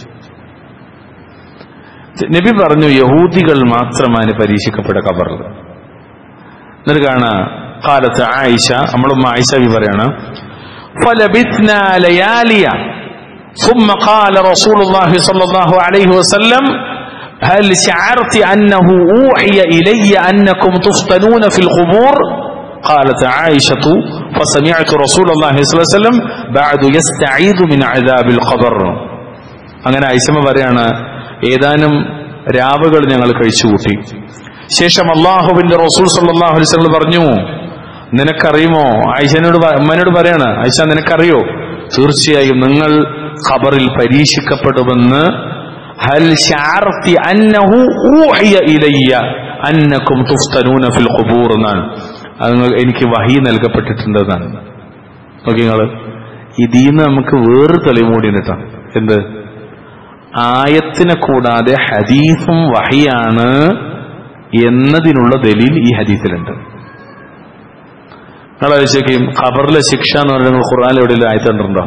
നബി പറഞ്ഞു യഹൂദികൾ മാത്രമാണ് പരീക്ഷിക്കപ്പെട്ട കബറിൽ എന്നിട്ട് കാണാ കാലത്ത് ആയിഷ നമ്മളും ആയിഷ ബി പറയാണ് فلبثنا ليالي ثم قال رسول الله صلى الله عليه وسلم هل شعرت أنه أوحي إلي أنكم تفتنون في القبور قالت عائشة فسمعت رسول الله صلى الله عليه وسلم بعد يستعيذ من عذاب القبر അങ്ങനെ ഐസമ പറയാണ് ഏതാനും രാവുകൾ ഞങ്ങൾ കഴിച്ചുകൂട്ടി ശേഷം അള്ളാഹുവിന്റെ റസൂൽ സല്ലാഹു അലൈഹി വസല്ലം പറഞ്ഞു നിനക്കറിയുമോ ഐഷനോട് പ- അമ്മനോട് പറയാണ് ഐഷ നിനക്കറിയോ തീർച്ചയായും നിങ്ങൾ ഖബറിൽ പരീക്ഷിക്കപ്പെടുമെന്ന് ഹൽ ശഅർതി അന്നഹു ഊഹിയ ഇലയ്യ അന്നകും തുഫ്തനൂന ഫിൽ ഖുബൂർ എന്നാണ് അത് നിങ്ങൾ- എനിക്ക് വഹി നൽകപ്പെട്ടിട്ടുണ്ടെന്നാണ് നോക്കി നിങ്ങള് ഇതിന്ന് നമുക്ക് വേറെ തെളിവ് കൂടി കിട്ടാം എന്ത് ആയത്തിനെ കൂടാതെ ഹദീസും വഹിയാണ് എന്നതിനുള്ള ദലീൽ ഈ ഹദീസിലുണ്ട് നിങ്ങൾ ആലോചിക്കും ഖബറിലെ ശിക്ഷ എന്ന് പറയുന്നത് നിങ്ങൾ ഖുർആാനിൽ എവിടെയെങ്കിലും ആയത്തുണ്ടോ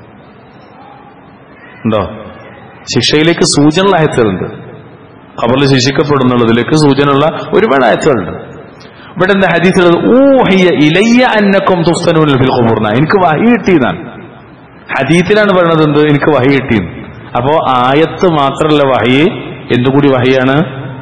ഉണ്ടോ ശിക്ഷയിലേക്ക് സൂചനയുള്ള ആയത്തുകളുണ്ട് ഖബറിൽ ശിക്ഷിക്കപ്പെടുന്നുള്ളതിലേക്ക് സൂചനയുള്ള ഒരുപാട് ആയത്തുകളുണ്ട് ഇവിടെ എന്താ ഹദീസിൽ ഊഹിയ ഇലയ്യ അന്നക്കും തുഫ്തനൂൻ ഫിൽ ഖുബൂർന എനിക്ക് വഹി കിട്ടിയതാണ് ഹദീസിലാണ് പറയുന്നത് എന്ത് എനിക്ക് വഹി കിട്ടിയെന്ന് അപ്പോ ആയത്ത് മാത്രമല്ല വഹി എന്തുകൂടി വഹിയാണ്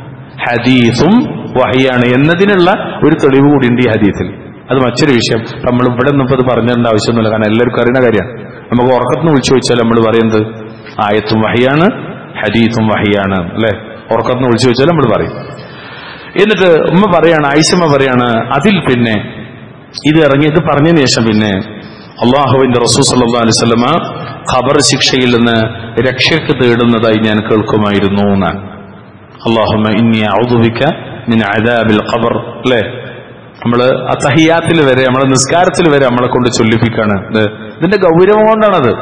ഹദീസും വഹിയാണ് എന്നതിനുള്ള ഒരു തെളിവ് കൂടിയുണ്ട് ഈ ഹദീസിൽ അത് മറ്റൊരു വിഷയം നമ്മൾ ഇവിടെ നിന്നിപ്പോ അത് പറഞ്ഞിരേണ്ട ആവശ്യമൊന്നുമില്ല കാരണം എല്ലാവർക്കും അറിയുന്ന കാര്യമാണ് നമുക്ക് ഉറക്കത്തിന് വിളിച്ചു ചോദിച്ചാൽ നമ്മൾ പറയുന്നത് ആയത്തും വഹിയാണ് ഹദീസും വഹിയാണ് അല്ലെ ഉറക്കത്തിന് വിളിച്ചു ചോദിച്ചാൽ നമ്മൾ പറയും എന്നിട്ട് ഉമ്മ പറയാണ് ഐഷമ്മ പറയാണ് അതിൽ പിന്നെ ഇത് ഇറങ്ങി ഇത് പറഞ്ഞതിന് ശേഷം പിന്നെ അള്ളാഹുവിന്റെ റസൂ സല്ലാ അലൈവല്ലമ ഖബർ ശിക്ഷയിൽ നിന്ന് രക്ഷയ്ക്ക് തേടുന്നതായി ഞാൻ കേൾക്കുമായിരുന്നു എന്നാണ് അള്ളാഹുമ ഇന്നി ഔദുബിക്ക മിൻ അദാബിൽ ഖബർ അല്ലേ നമ്മള് അത്തഹിയാത്തിൽ വരെ നമ്മളെ നിസ്കാരത്തിൽ വരെ നമ്മളെ കൊണ്ട് ചൊല്ലിപ്പിക്കാണ് ഇത് ഇതിന്റെ ഗൗരവം കൊണ്ടാണത്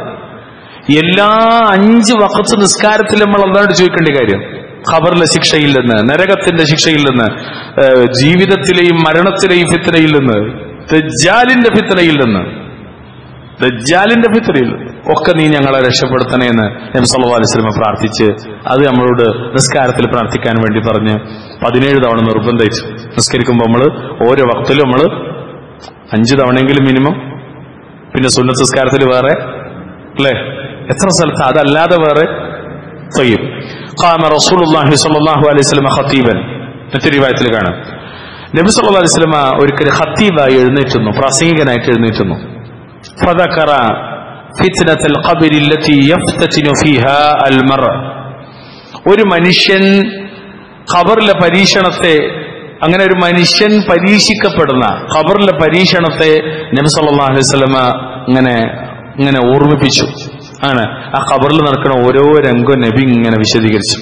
എല്ലാ അഞ്ച് വക്കത്ത് നിസ്കാരത്തിൽ നമ്മൾ അള്ളാഹോട് ചോദിക്കേണ്ട കാര്യം ഖബറിലെ ശിക്ഷയിൽ നിന്ന് നരകത്തിന്റെ ശിക്ഷയിൽ നിന്ന് ഏഹ് ജീവിതത്തിലെയും മരണത്തിലെയും ഫിത്തനയിൽ നിന്ന് ദജ്ജാലിന്റെ ഫിത്തനയിൽ നിന്ന് ദജ്ജാലിന്റെ ഫിത്തനയിൽ നിന്ന് ഒക്കെ നീ ഞങ്ങളെ രക്ഷപ്പെടുത്തണേ എന്ന് നബി സല്ലല്ലാഹു അലൈഹി വസല്ലം പ്രാർത്ഥിച്ച് അത് നമ്മളോട് നിസ്കാരത്തിൽ പ്രാർത്ഥിക്കാൻ വേണ്ടി പറഞ്ഞ് പതിനേഴ് തവണ നിർബന്ധിച്ചു നിസ്കരിക്കുമ്പോൾ നമ്മൾ ഓരോ വക്തിലും നമ്മൾ അഞ്ച് തവണയെങ്കിലും മിനിമം പിന്നെ സുന്നത്ത് നിസ്കാരത്തിൽ വേറെ അല്ലേ എത്ര സ്ഥലത്ത് അതല്ലാതെ വേറെ طيب قام رسول الله صلى الله عليه وسلم خطيبا മറ്റൊരു രൂപത്തിൽ കാണാം നബി സല്ലല്ലാഹു അലൈഹി വസല്ലമ ഒരിക്കൽ ഖത്തീബായി എഴുന്നേറ്റുന്നു പ്രാസംഗികനായിട്ട് എഴുന്നേറ്റുന്നു فذكر فتنة القبر التي يفتتن فيها المرء ഒരു മനുഷ്യൻ ഖബറിലെ പരീക്ഷണത്തെ അങ്ങനെ ഒരു മനുഷ്യൻ പരീക്ഷിക്കപ്പെടുന്ന ഖബറിലെ പരീക്ഷണത്തെ നബി സല്ലല്ലാഹു അലൈഹി വസല്ലമ ഇങ്ങനെ ഇങ്ങനെ ഓർമ്മിപ്പിച്ചു ആണ് ആ ഖബറിൽ നടക്കുന്ന ഓരോ രംഗവും നബി ഇങ്ങനെ വിശദീകരിച്ചു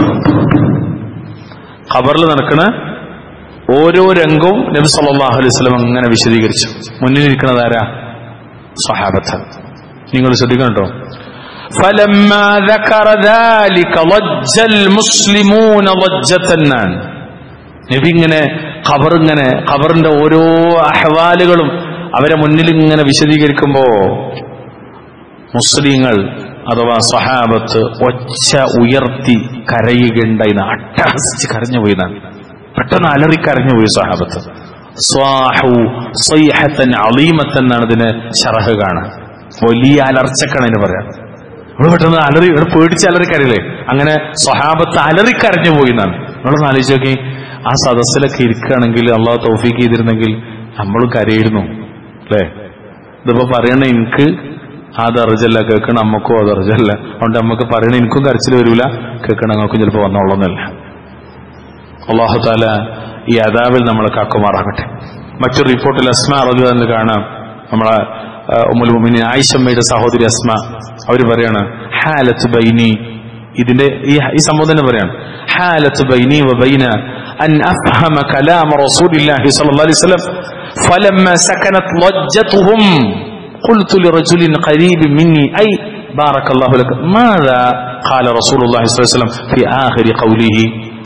ഖബറിൽ നടക്കുന്ന ഓരോ രംഗവും നബി സല്ലല്ലാഹു അലൈഹി വസല്ലം ഇങ്ങനെ വിശദീകരിച്ചു മുന്നിലിരിക്കുന്നത് ആരാ സ്വഹാബത്ത് നിങ്ങൾ ശ്രദ്ധിക്കണം കേട്ടോ فلما ذكر ذلك ضج المسلمون ضجة എന്നാണ് നബി ഇങ്ങനെ ഖബർ ഇങ്ങനെ ഖബറിന്റെ ഓരോ അഹ്വാലുകളും അവരെ മുന്നിൽ ഇങ്ങനെ വിശദീകരിക്കുമ്പോ മുസ്ലിങ്ങൾ അഥവാ സഹാബത്ത് ഒച്ച ഉയർത്തി കരയുകയുണ്ടായിന്ന് അട്ടഹസിച്ച് കരഞ്ഞു പോയതാണ് പെട്ടെന്ന് അലറി കരഞ്ഞു പോയി സഹാബത്ത് സ്വാഹു സ്വൈഹത്തൻ അളീമത്തൻ എന്നാണ് ഇതിന് ഷറഹ് കാണാൻ വലിയ അലർച്ചക്കാണ് പറയാം ഇവിടെ പെട്ടെന്ന് അലറി ഇവിടെ പേടിച്ച് അലറിക്കരയില്ലേ അങ്ങനെ സ്വഹാബത്ത് അലറിക്കരഞ്ഞു പോയി എന്നാണ് നമ്മളൊന്ന് ആലോചിച്ച് നോക്കി ആ സദസ്സിലൊക്കെ ഇരിക്കുകയാണെങ്കിൽ അള്ളാഹു തൗഫീക്ക് ചെയ്തിരുന്നെങ്കിൽ നമ്മളും കരയിരുന്നു അല്ലേ ഇതിപ്പോ പറയണ എനിക്ക് ആ ദർജല്ല കേൾക്കണ അമ്മക്കും ആ ദർജല്ല അതുകൊണ്ട് നമുക്ക് പറയണ എനിക്കും കരച്ചിൽ വരൂല കേൾക്കണ ഞങ്ങൾക്കും ചിലപ്പോൾ വന്നോളന്നില്ല അള്ളാഹു താല ഈ അതാവിൽ നമ്മളെ കാക്കുമാറാകട്ടെ മറ്റൊരു റിപ്പോർട്ടിൽ അസ്മ അറിഞ്ഞു കാണാം നമ്മളെ ഉമ്മുൽ മുഅ്മിനീൻ ആയിഷമ്മയുടെ സഹോദരി അസ്മ അവർ പറയാണ് ഹാലത്ത് ബൈനി ഇതിന്റെ ഈ ഈ സംഭവം തന്നെ പറയാണ് ഹാലത്ത് ബൈനി വ ബൈന അൻ അഫ്ഹമ കലാമ റസൂലില്ലാഹി സ്വല്ലല്ലാഹു അലൈഹി വസല്ലം فلما سكنت ضجتهم قلت لرجل قريب مني أي بارك الله لك ماذا قال رسول الله صلى الله عليه وسلم في آخر قوله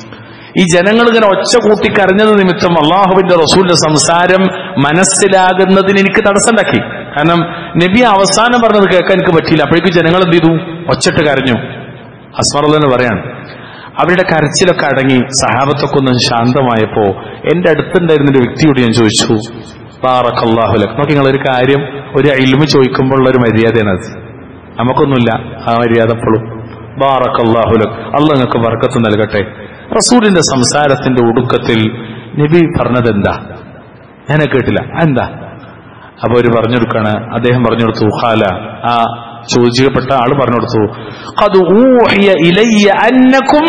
ഈ ജനങ്ങൾ ഇങ്ങനെ ഒച്ച കൂട്ടി കരഞ്ഞത് നിമിത്തം അള്ളാഹുവിന്റെ റസൂലിന്റെ സംസാരം മനസ്സിലാകുന്നതിന് എനിക്ക് തടസ്സമുണ്ടാക്കി കാരണം നബി അവസാനം പറഞ്ഞത് കേൾക്കാൻ എനിക്ക് പറ്റിയില്ല അപ്പോഴേക്കും ജനങ്ങൾ എന്ത് ചെയ്തു ഒച്ചിട്ട് കരഞ്ഞു അസ്മറുദ്ദീന് പറയാണ് അവരുടെ കരച്ചിലൊക്കെ അടങ്ങി സഹാബത്തൊക്കെ ഒന്ന് ശാന്തമായപ്പോ എന്റെ അടുത്തുണ്ടായിരുന്ന ഒരു വ്യക്തിയോട് ഞാൻ ചോദിച്ചു ബാറക്കല്ലാഹുലക് നോക്കി നിങ്ങളൊരു കാര്യം ഒരു ഇൽമ ചോദിക്കുമ്പോഴുള്ള ഒരു മര്യാദയാണ് അത് നമുക്കൊന്നുമില്ല ആ മര്യാദ എപ്പോഴും ബാറക്കല്ലാഹുലക് അല്ല നിങ്ങൾക്ക് വർക്കത്ത് നൽകട്ടെ റസൂലിന്റെ സംസാരത്തിന്റെ ഒടുക്കത്തിൽ നബി പറഞ്ഞത് എന്താ ഞാൻ കേട്ടില്ല എന്താ അപ്പൊ അവര് പറഞ്ഞു കൊടുക്കാണ് അദ്ദേഹം പറഞ്ഞു കൊടുത്തു ഖാല ആ ചോദിക്കപ്പെട്ട ആള് പറഞ്ഞു കൊടുത്തു "ഖദ് ഊഹിയ ഇലയ്യ അന്നകും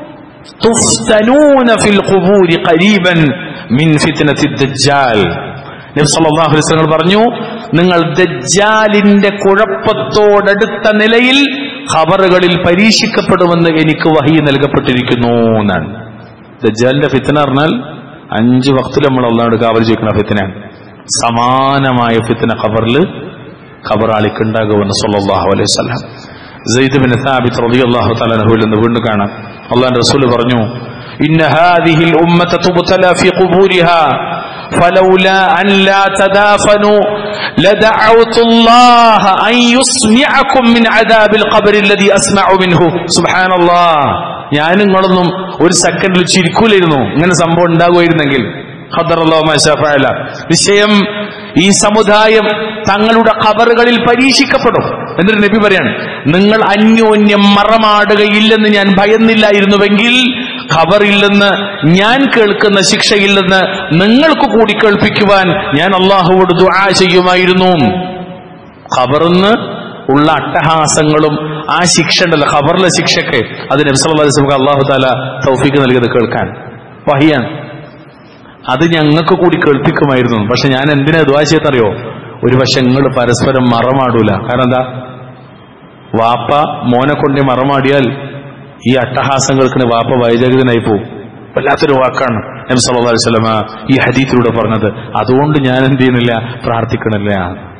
തുഫ്തനൂന ഫിൽ ഖുബൂരി ഖരീബൻ മിൻ ഫിത്നത്തി ദജ്ജാൽ നബി സല്ലല്ലാഹു അലൈഹി വസല്ലം പറഞ്ഞു നിങ്ങൾ ദജ്ജാലിന്റെ കുഴപ്പത്തോടടുത്ത നിലയിൽ ഖബറുകളിൽ പരീക്ഷിക്കപ്പെടുമെന്ന് എനിക്ക് വഹി നൽകപ്പെട്ടിരിക്കുന്നു എന്നാണ് ദജ്ജാലിന്റെ ഫിത്തന പറഞ്ഞാൽ അഞ്ച് വക്തിൽ നമ്മൾ അള്ളാഹോട് കാവൽ ചോദിക്കുന്ന ഫിത്തനാണ് സമാനമായ ഫിത്തന ഖബറിൽ ഖബറാളിക്കുണ്ടാകുമെന്ന് സല്ലല്ലാഹു അലൈഹി വസല്ലം സെയ്ദ് ബിൻ സാബിത്ത് റളിയല്ലാഹു തആല അൻഹുവിൽ നിന്ന് വീണ്ടും കാണാം അള്ളാഹുവിന്റെ റസൂൽ പറഞ്ഞു ഇന്ന ഹാദിഹിൽ ഉമ്മത തുബ്തല ഫി ഖുബൂരിഹാ فلولا أن لا تدافنوا لدعوت الله أن يسمعكم من عذاب القبر الذي أسمع منه سبحان الله ഞാൻ നിങ്ങളൊന്നും ഒരു സെക്കൻഡിൽ ചിരിക്കൂലായിരുന്നു ഇങ്ങനെ സംഭവം ഉണ്ടാകുമായിരുന്നെങ്കിൽ ഖദറല്ലാഹുമാല വിഷയം ഈ സമുദായം തങ്ങളുടെ ഖബറുകളിൽ പരീക്ഷിക്കപ്പെടും എന്നിട്ട് നബി പറയാണ് നിങ്ങൾ അന്യോന്യം മറമാടുകയില്ലെന്ന് ഞാൻ ഭയന്നില്ലായിരുന്നുവെങ്കിൽ ഖബറില്ലെന്ന് ഞാൻ കേൾക്കുന്ന ശിക്ഷയില്ലെന്ന് നിങ്ങൾക്ക് കൂടി കേൾപ്പിക്കുവാൻ ഞാൻ അള്ളാഹുവോട് ദുആ ചെയ്യുമായിരുന്നു ഖബറിന്ന് ഉള്ള അട്ടഹാസങ്ങളും ആ ശിക്ഷ ഉണ്ടല്ലോ ഖബറിലെ ശിക്ഷയ്ക്ക് അത് നബ്സല്ലാസ്ലമക്ക് അള്ളാഹു താല തൗഫീക്ക് നൽകിയത് കേൾക്കാൻ വഹിയാണ് അത് ഞങ്ങൾക്ക് കൂടി കേൾപ്പിക്കുമായിരുന്നു പക്ഷെ ഞാൻ എന്തിനാ ദുആ ചെയ്തറിയോ ഒരു പക്ഷെ നിങ്ങൾ പരസ്പരം മറമാടൂല കാരണം എന്താ വാപ്പ മോനെ കൊണ്ട് മറമാടിയാൽ ഈ അട്ടഹാസങ്ങൾക്ക് വാപ്പ വൈജാഗിതനായി പോകും വല്ലാത്തൊരു വാക്കാണ് നബി സല്ലല്ലാഹു അലൈഹി വസല്ലമ ഈ ഹദീത്തിലൂടെ പറഞ്ഞത് അതുകൊണ്ട് ഞാൻ എന്ത് ചെയ്യുന്നില്ല പ്രാർത്ഥിക്കണില്ല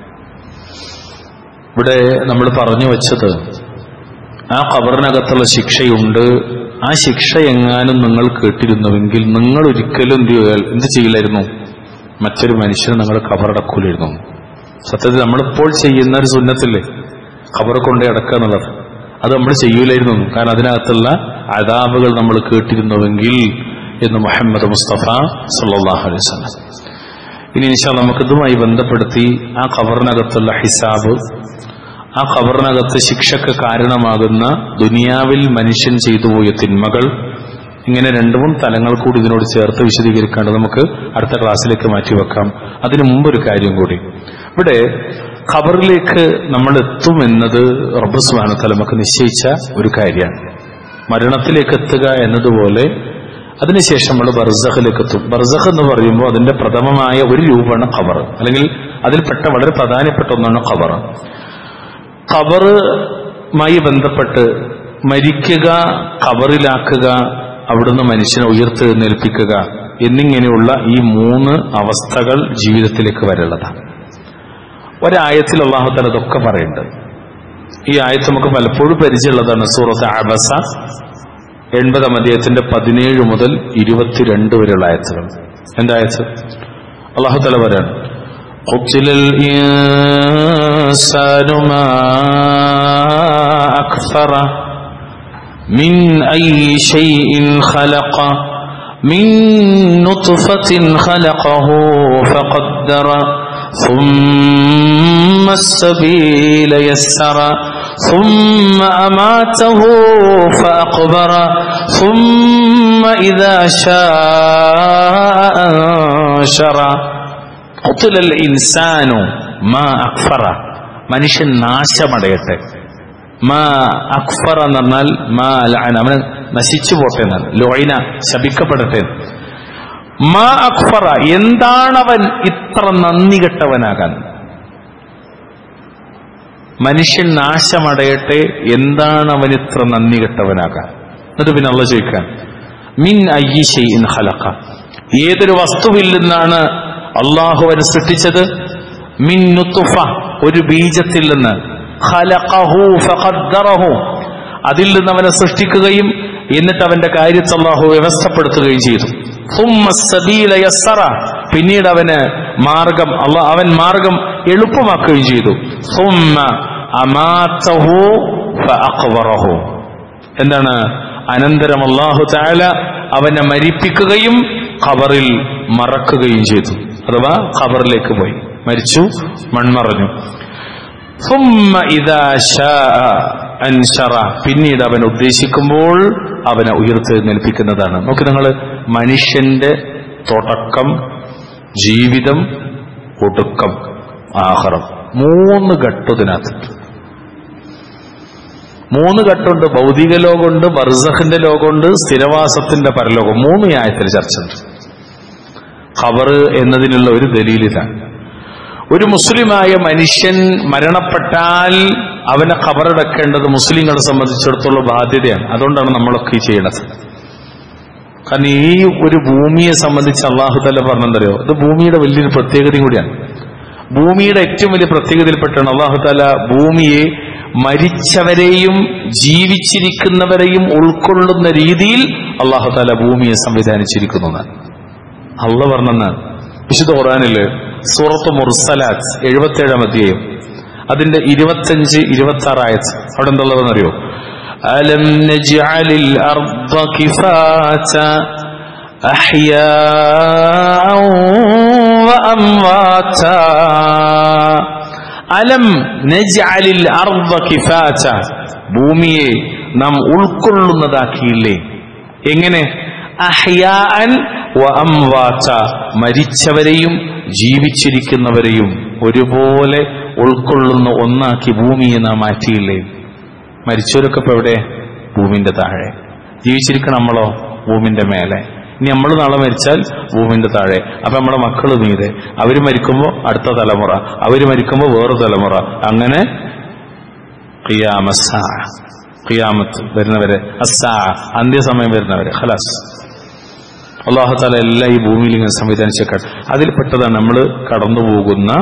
ഇവിടെ നമ്മൾ പറഞ്ഞു വെച്ചത് ആ ഖബറിനകത്തുള്ള ശിക്ഷയുണ്ട് ആ ശിക്ഷ എങ്ങാനും നിങ്ങൾ കേട്ടിരുന്നുവെങ്കിൽ നിങ്ങൾ ഒരിക്കലും എന്ത് ചെയ്യുക എന്ത് ചെയ്യില്ലായിരുന്നു മറ്റൊരു മനുഷ്യനെ നിങ്ങൾ ഖബറടക്കൂലായിരുന്നു സത്യത്തിൽ നമ്മളിപ്പോൾ ചെയ്യുന്ന ഒരു സുന്നത്തില്ലേ ഖബർ കൊണ്ടേ അടക്കുക എന്നുള്ളത് അത് നമ്മൾ ചെയ്യൂലായിരുന്നു കാരണം അതിനകത്തുള്ള അതാബുകൾ നമ്മൾ കേട്ടിരുന്നുവെങ്കിൽ എന്ന് മുഹമ്മദ് മുസ്തഫ സല്ലല്ലാഹു അലൈഹി വസല്ലം ഇനി ഇൻഷാ നമുക്ക് ഇതുമായി ബന്ധപ്പെടുത്തി ആ ഖബറിനകത്തുള്ള ഹിസാബ് ആ ഖബറിനകത്ത് ശിക്ഷക്ക് കാരണമാകുന്ന ദുനിയാവിൽ മനുഷ്യൻ ചെയ്തു പോയ തിന്മകൾ ഇങ്ങനെ രണ്ടു മൂന്ന് തലങ്ങൾ കൂടി ഇതിനോട് ചേർത്ത് വിശദീകരിക്കാണ്ട് നമുക്ക് അടുത്ത ക്ലാസ്സിലേക്ക് മാറ്റിവെക്കാം അതിനു മുമ്പ് ഒരു കാര്യം കൂടി ഇവിടെ ഖബറിലേക്ക് നമ്മൾ എത്തുമെന്നത് റബ്ബ് സുബ്ഹാനഹു നമുക്ക് നിശ്ചയിച്ച ഒരു കാര്യമാണ് മരണത്തിലേക്ക് എത്തുക എന്നതുപോലെ അതിനുശേഷം നമ്മൾ ബർസഖിലേക്ക് എത്തും ബർസഖ് എന്ന് പറയുമ്പോൾ അതിന്റെ പ്രഥമമായ ഒരു രൂപമാണ് ഖബർ അല്ലെങ്കിൽ അതിൽപ്പെട്ട വളരെ പ്രധാനപ്പെട്ട ഒന്നാണ് ഖബർ ഖബറുമായി ബന്ധപ്പെട്ട് മരിക്കുക ഖബറിലാക്കുക അവിടുന്ന് മനുഷ്യനെ ഉയർത്തെഴുന്നേൽപ്പിക്കുക എന്നിങ്ങനെയുള്ള ഈ മൂന്ന് അവസ്ഥകൾ ജീവിതത്തിലേക്ക് വരേണ്ടതാണ് ഒരായത്തിൽ അള്ളാഹുത്തല ഇതൊക്കെ പറയുന്നുണ്ട് ഈ ആയത്ത് നമുക്ക് പലപ്പോഴും പരിചയമുള്ളതാണ് സൂറത്ത് അബസ എൺപതാം അധ്യായത്തിന്റെ പതിനേഴ് മുതൽ ഇരുപത്തിരണ്ട് വരെയുള്ള ആയത്തുകൾ എന്താ ആയത്ത് അള്ളാഹുത്തല പറയാണ് قتل الإنسان ما أكثره من أي شيء خلق من نطفة خلقه فقدر ثم السبيل يسر ثم أماته فأقبر ثم إذا شاء أنشر قتل الإنسان ما أكفر മനുഷ്യൻ നാശമടയട്ടെ മാ അക്ഫർ എന്ന് പറഞ്ഞാൽ മാ ലഅന അവന് നശിച്ചു പോട്ടെ എന്നാണ് ലോയിന ശപിക്കപ്പെടട്ടെ മാ അക്ഫറ എന്താണവൻ ഇത്ര നന്ദി കെട്ടവനാകാൻ മനുഷ്യൻ നാശമടയട്ടെ എന്താണ് അവൻ ഇത്ര നന്ദി കെട്ടവനാകാൻ എന്നിട്ട് പിന്നെ അള്ള ചോദിക്കാൻ മിൻ അയ്യിൻ ഹലക്ക ഏതൊരു വസ്തുവിൽ നിന്നാണ് അള്ളാഹു അവൻ സൃഷ്ടിച്ചത് മിൻ നുത്തുഫ ഒരു ബീജത്തിൽ നിന്ന് ഖലഖഹു ഫഖദ്ദറഹു അതിൽ നിന്ന് അവനെ സൃഷ്ടിക്കുകയും എന്നിട്ട് അവന്റെ കാര്യത്തെ അള്ളാഹു വ്യവസ്ഥപ്പെടുത്തുകയും ചെയ്തു ثم السبيل يسر. പിന്നീട് അവന് മാർഗം അള്ളാഹ് അവൻ മാർഗം എളുപ്പമാക്കുകയും ചെയ്തു ثم أماته فأقبره. എന്താണ് അനന്തരം അള്ളാഹു താല അവനെ മരിപ്പിക്കുകയും ഖബറിൽ മറക്കുകയും ചെയ്തു അഥവാ ഖബറിലേക്ക് പോയി മരിച്ചു മൺമറഞ്ഞു ثم إذا شاء أنشر. പിന്നീട് അവൻ ഉദ്ദേശിക്കുമ്പോൾ അവനെ ഉയർത്തെഴുന്നേൽപ്പിക്കുന്നതാണ് നോക്കി നിങ്ങൾ മനുഷ്യന്റെ തുടക്കം ജീവിതം ഒടുക്കം ആഹാരം മൂന്ന് ഘട്ടത്തിനകത്ത് മൂന്ന് ഘട്ടമുണ്ട് ഭൗതിക ലോകമുണ്ട് ബർസഖിന്റെ ലോകമുണ്ട് സ്ഥിരവാസത്തിന്റെ പരലോകം മൂന്ന് ന്യായത്തിൽ ചർച്ച ഉണ്ട് ഖബറ് എന്നതിനുള്ള ഒരു ദലീലിതാണ് ഒരു മുസ്ലിമായ മനുഷ്യൻ മരണപ്പെട്ടാൽ അവനെ ഖബറടക്കേണ്ടത് മുസ്ലിങ്ങളെ സംബന്ധിച്ചിടത്തോളം ബാധ്യതയാണ് അതുകൊണ്ടാണ് നമ്മളൊക്കെ ഈ ചെയ്യണത് കാരണം ഈ ഒരു ഭൂമിയെ സംബന്ധിച്ച് അള്ളാഹു തല്ല പറഞ്ഞെന്തറിയോ ഇത് ഭൂമിയുടെ വലിയൊരു പ്രത്യേകതയും കൂടിയാണ് ഭൂമിയുടെ ഏറ്റവും വലിയ പ്രത്യേകതയിൽപ്പെട്ടാണ് അള്ളാഹു താല ഭൂമിയെ മരിച്ചവരെയും ജീവിച്ചിരിക്കുന്നവരെയും ഉൾക്കൊള്ളുന്ന രീതിയിൽ അള്ളാഹു താല ഭൂമിയെ സംവിധാനിച്ചിരിക്കുന്നതാണ് അള്ള പറഞ്ഞെന്ന് വിശുദ്ധ ഖുറാനില് സൂറത്ത് മുർസലാത്ത് എഴുപത്തേഴാം അധ്യായം അതിന്റെ ഇരുപത്തഞ്ച് ഇരുപത്തി ആറായത് അവിടെ എന്തുള്ളതെന്നറിയോ അലം നജ്അലിൽ അർദ കിഫാത അഹ്യാഅ വഅംവാത അലം നജ്അലിൽ അർദ കിഫാത ഭൂമിയെ നാം ഉൾക്കൊള്ളുന്നതാക്കിയില്ലേ എങ്ങനെ അഹ്യാൻ വ അംവാത മരിച്ചവരെയും ജീവിച്ചിരിക്കുന്നവരെയും ഒരുപോലെ ഉൾക്കൊള്ളുന്ന ഒന്നാക്കി ഭൂമിയെ നാം മാറ്റിയില്ലേ മരിച്ചവരൊക്കെ ഇപ്പൊ എവിടെ ഭൂമിന്റെ താഴെ ജീവിച്ചിരിക്കുന്ന നമ്മളോ ഭൂമിന്റെ മേലെ ഇനി നമ്മൾ നാളെ മരിച്ചാൽ ഭൂമിന്റെ താഴെ അപ്പൊ നമ്മുടെ മക്കൾ മീതെ അവര് മരിക്കുമ്പോ അടുത്ത തലമുറ അവര് മരിക്കുമ്പോ വേറെ തലമുറ അങ്ങനെ ഖിയാമസ്സാ ഖിയാമത്ത് വരുന്നവരെ അസ്സാ അന്ത്യസമയം വരുന്നവരെ ഖലാസ് അള്ളാഹു താല എല്ലാം ഈ ഭൂമിയിൽ ഇങ്ങനെ സംവിധാനിച്ചേക്കാൾ അതിൽപ്പെട്ടതാണ് നമ്മൾ കടന്നു പോകുന്ന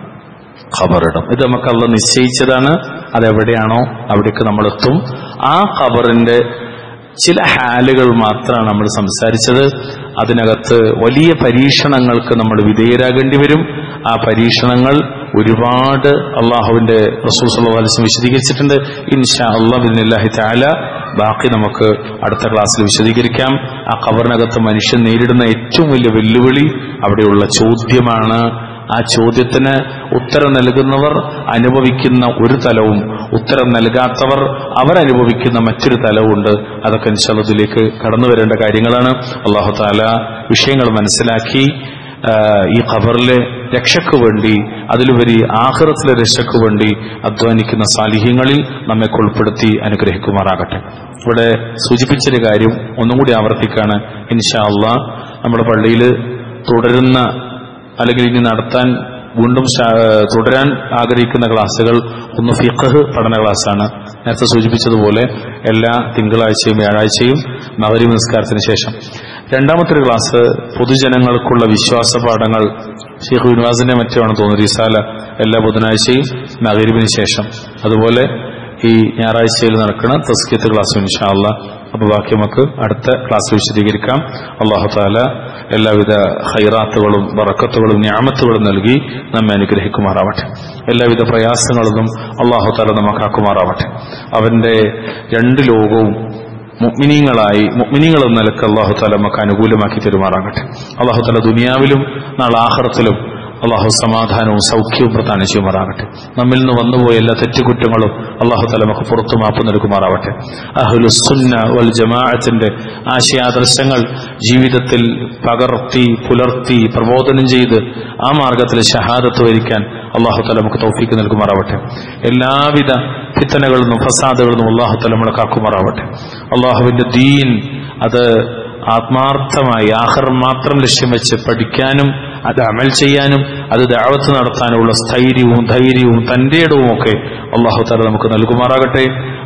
ഖബറിടം ഇത് നമുക്ക് അള്ള നിശ്ചയിച്ചതാണ് അതെവിടെയാണോ അവിടേക്ക് നമ്മൾ എത്തും ആ ഖബറിന്റെ ചില ഹാലുകൾ മാത്രമാണ് നമ്മൾ സംസാരിച്ചത് അതിനകത്ത് വലിയ പരീക്ഷണങ്ങൾക്ക് നമ്മൾ വിധേയരാകേണ്ടി വരും ആ പരീക്ഷണങ്ങൾ ഒരുപാട് അള്ളാഹുവിന്റെ റസൂൽ സല്ലല്ലാഹു അലൈഹി വസല്ലം വിശദീകരിച്ചിട്ടുണ്ട് ഇൻഷാ അള്ളാഹ് താല ബാക്കി നമുക്ക് അടുത്ത ക്ലാസ്സിൽ വിശദീകരിക്കാം ആ ഖബറിനകത്ത് മനുഷ്യൻ നേരിടുന്ന ഏറ്റവും വലിയ വെല്ലുവിളി അവിടെയുള്ള ചോദ്യമാണ് ആ ചോദ്യത്തിന് ഉത്തരം നൽകുന്നവർ അനുഭവിക്കുന്ന ഒരു തലവും ഉത്തരം നൽകാത്തവർ അവരനുഭവിക്കുന്ന മറ്റൊരു തലവുണ്ട് അതൊക്കെ ഇൻഷാല്ലതിലേക്ക് കടന്നു വരേണ്ട കാര്യങ്ങളാണ് അള്ളാഹു താല വിഷയങ്ങൾ മനസ്സിലാക്കി ആ, ഈ ഖബറിലെ രക്ഷയ്ക്ക് വേണ്ടി അതിലുപരി ആഹ്റത്തിലെ രക്ഷയ്ക്ക് വേണ്ടി അധ്വാനിക്കുന്ന സാലിഹ്യങ്ങളിൽ നമ്മെ ഉൾപ്പെടുത്തി അനുഗ്രഹിക്കുമാറാകട്ടെ ഇവിടെ സൂചിപ്പിച്ചൊരു കാര്യം ഒന്നും കൂടി ആവർത്തിക്കാണ് ഇൻഷാ അള്ളാ നമ്മുടെ പള്ളിയിൽ തുടരുന്ന അല്ലെങ്കിൽ ഇനി നടത്താൻ വീണ്ടും ശാ- ഏഹ് തുടരാൻ ആഗ്രഹിക്കുന്ന ക്ലാസ്സുകൾ ഒന്ന് ഫിഖഹ് പഠന ക്ലാസ്സാണ് നേരത്തെ സൂചിപ്പിച്ചതുപോലെ എല്ലാ തിങ്കളാഴ്ചയും വ്യാഴാഴ്ചയും നവരി നിസ്കാരത്തിന് ശേഷം രണ്ടാമത്തെ ഒരു ക്ലാസ് പൊതുജനങ്ങൾക്കുള്ള വിശ്വാസ പാഠങ്ങൾ ഷെയ്ഖ് വിൻവാസിന്റെ മറ്റുമാണ് തോന്നുന്നത് റിസാല എല്ലാ ബുധനാഴ്ചയും നഗരിബിന് ശേഷം അതുപോലെ ഈ ഞായറാഴ്ചയിൽ നടക്കുന്ന തസ്കിയത്ത് ക്ലാസ് ഇൻഷാല്ല അപ്പൊ ബാക്കി നമുക്ക് അടുത്ത ക്ലാസ് വിശദീകരിക്കാം അള്ളാഹു താല എല്ലാവിധ ഹൈറാത്തുകളും വറക്കത്തുകളും ഞാമത്തുകളും നൽകി നമ്മെ അനുഗ്രഹിക്കുമാറാവട്ടെ എല്ലാവിധ പ്രയാസങ്ങളൊന്നും അള്ളാഹു താല നമുക്കാക്കുമാറാവട്ടെ അവന്റെ രണ്ട് ലോകവും മുഗ്മിനീങ്ങളായി മുഗ്മിനീങ്ങൾ എന്ന നിലക്ക് അള്ളാഹു താല നമുക്ക് അനുകൂലമാക്കി തരുമാറാകട്ടെ അള്ളാഹു താല ദുനിയാവിലും നാളെ ആഹ്റത്തിലും അള്ളാഹു സമാധാനവും സൗഖ്യവും പ്രദാനം ചെയ്യുമാറാകട്ടെ നമ്മിൽ നിന്ന് വന്നുപോയ എല്ലാ തെറ്റുകുറ്റങ്ങളും അള്ളാഹു തല നമുക്ക് പുറത്തു മാപ്പ് നൽകുമാറാവട്ടെ അഹുലുസുന്ന വൽ ജമാഅത്തിന്റെ ആശയാദർശങ്ങൾ ജീവിതത്തിൽ പകർത്തി പുലർത്തി പ്രബോധനം ചെയ്ത് ആ മാർഗത്തിൽ ഷഹാദത്ത് വരിക്കാൻ അള്ളാഹു തല നമുക്ക് തൗഫീക്ക് നൽകുമാറാവട്ടെ എല്ലാവിധ ഫിത്തനകളിൽ നിന്നും ഫസാദുകളിൽ നിന്നും അള്ളാഹു തല നമ്മളെ കാക്കുമാറാവട്ടെ അള്ളാഹുവിന്റെ ദീൻ അത് ആത്മാർത്ഥമായി ആഹർ മാത്രം ലക്ഷ്യം വെച്ച് പഠിക്കാനും അത് അമൽ ചെയ്യാനും അത് ദാവത്ത് നടത്താനുമുള്ള സ്ഥൈര്യവും ധൈര്യവും തന്റെ ഇടവും ഒക്കെ അള്ളാഹു താല നമുക്ക് നൽകുമാറാകട്ടെ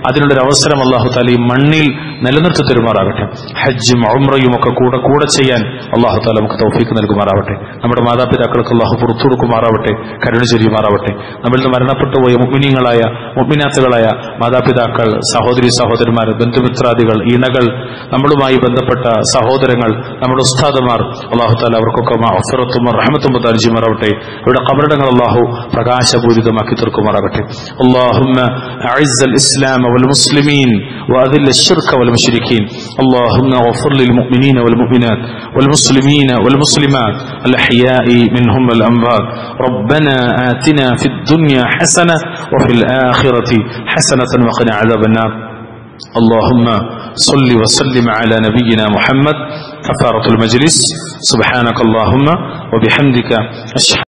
അതിനുള്ളൊരു അവസരം അള്ളാഹു താല ഈ മണ്ണിൽ നിലനിർത്തി തരുമാറാകട്ടെ ഹജ്ജും ഉംറയും ഒക്കെ കൂടെ കൂടെ ചെയ്യാൻ അള്ളാഹു താല നമുക്ക് തൗഫീക്ക് നൽകുമാറാവട്ടെ നമ്മുടെ മാതാപിതാക്കൾക്ക് അള്ളാഹു പുറത്തു കൊടുക്കുമാറാവട്ടെ കരുണ ചൊരിയുമാറാവട്ടെ നമ്മളിൽ നിന്ന് മരണപ്പെട്ടു പോയ മുഗ്മിനീങ്ങളായ മുഗ്മിനാത്തുകളായ മാതാപിതാക്കൾ സഹോദരി സഹോദരന്മാർ ബന്ധുമിത്രാദികൾ ഇണകൾ നമ്മളുമായി ബന്ധപ്പെട്ട സഹോദരങ്ങൾ നമ്മുടെ ഉസ്താദുമാർ അള്ളാഹു താല അവർക്കൊക്കെ അഫറത്തും റഹമത്തും താൽജിമാറാവട്ടെ ഇവിടെ കബറിടങ്ങൾ അള്ളാഹു പ്രകാശപൂരിതമാക്കി തീർക്കുമാറാകട്ടെ اللهم أعز الإسلام والمسلمين وأذل الشرك والمشركين اللهم اغفر للمؤمنين والمؤمنات والمسلمين والمسلمات الأحياء منهم والأموات ربنا آتنا في الدنيا حسنة وفي الآخرة حسنة وقنا عذاب النار اللهم صل وسلم على نبينا محمد كفارة المجلس سبحانك اللهم وبحمدك أشهد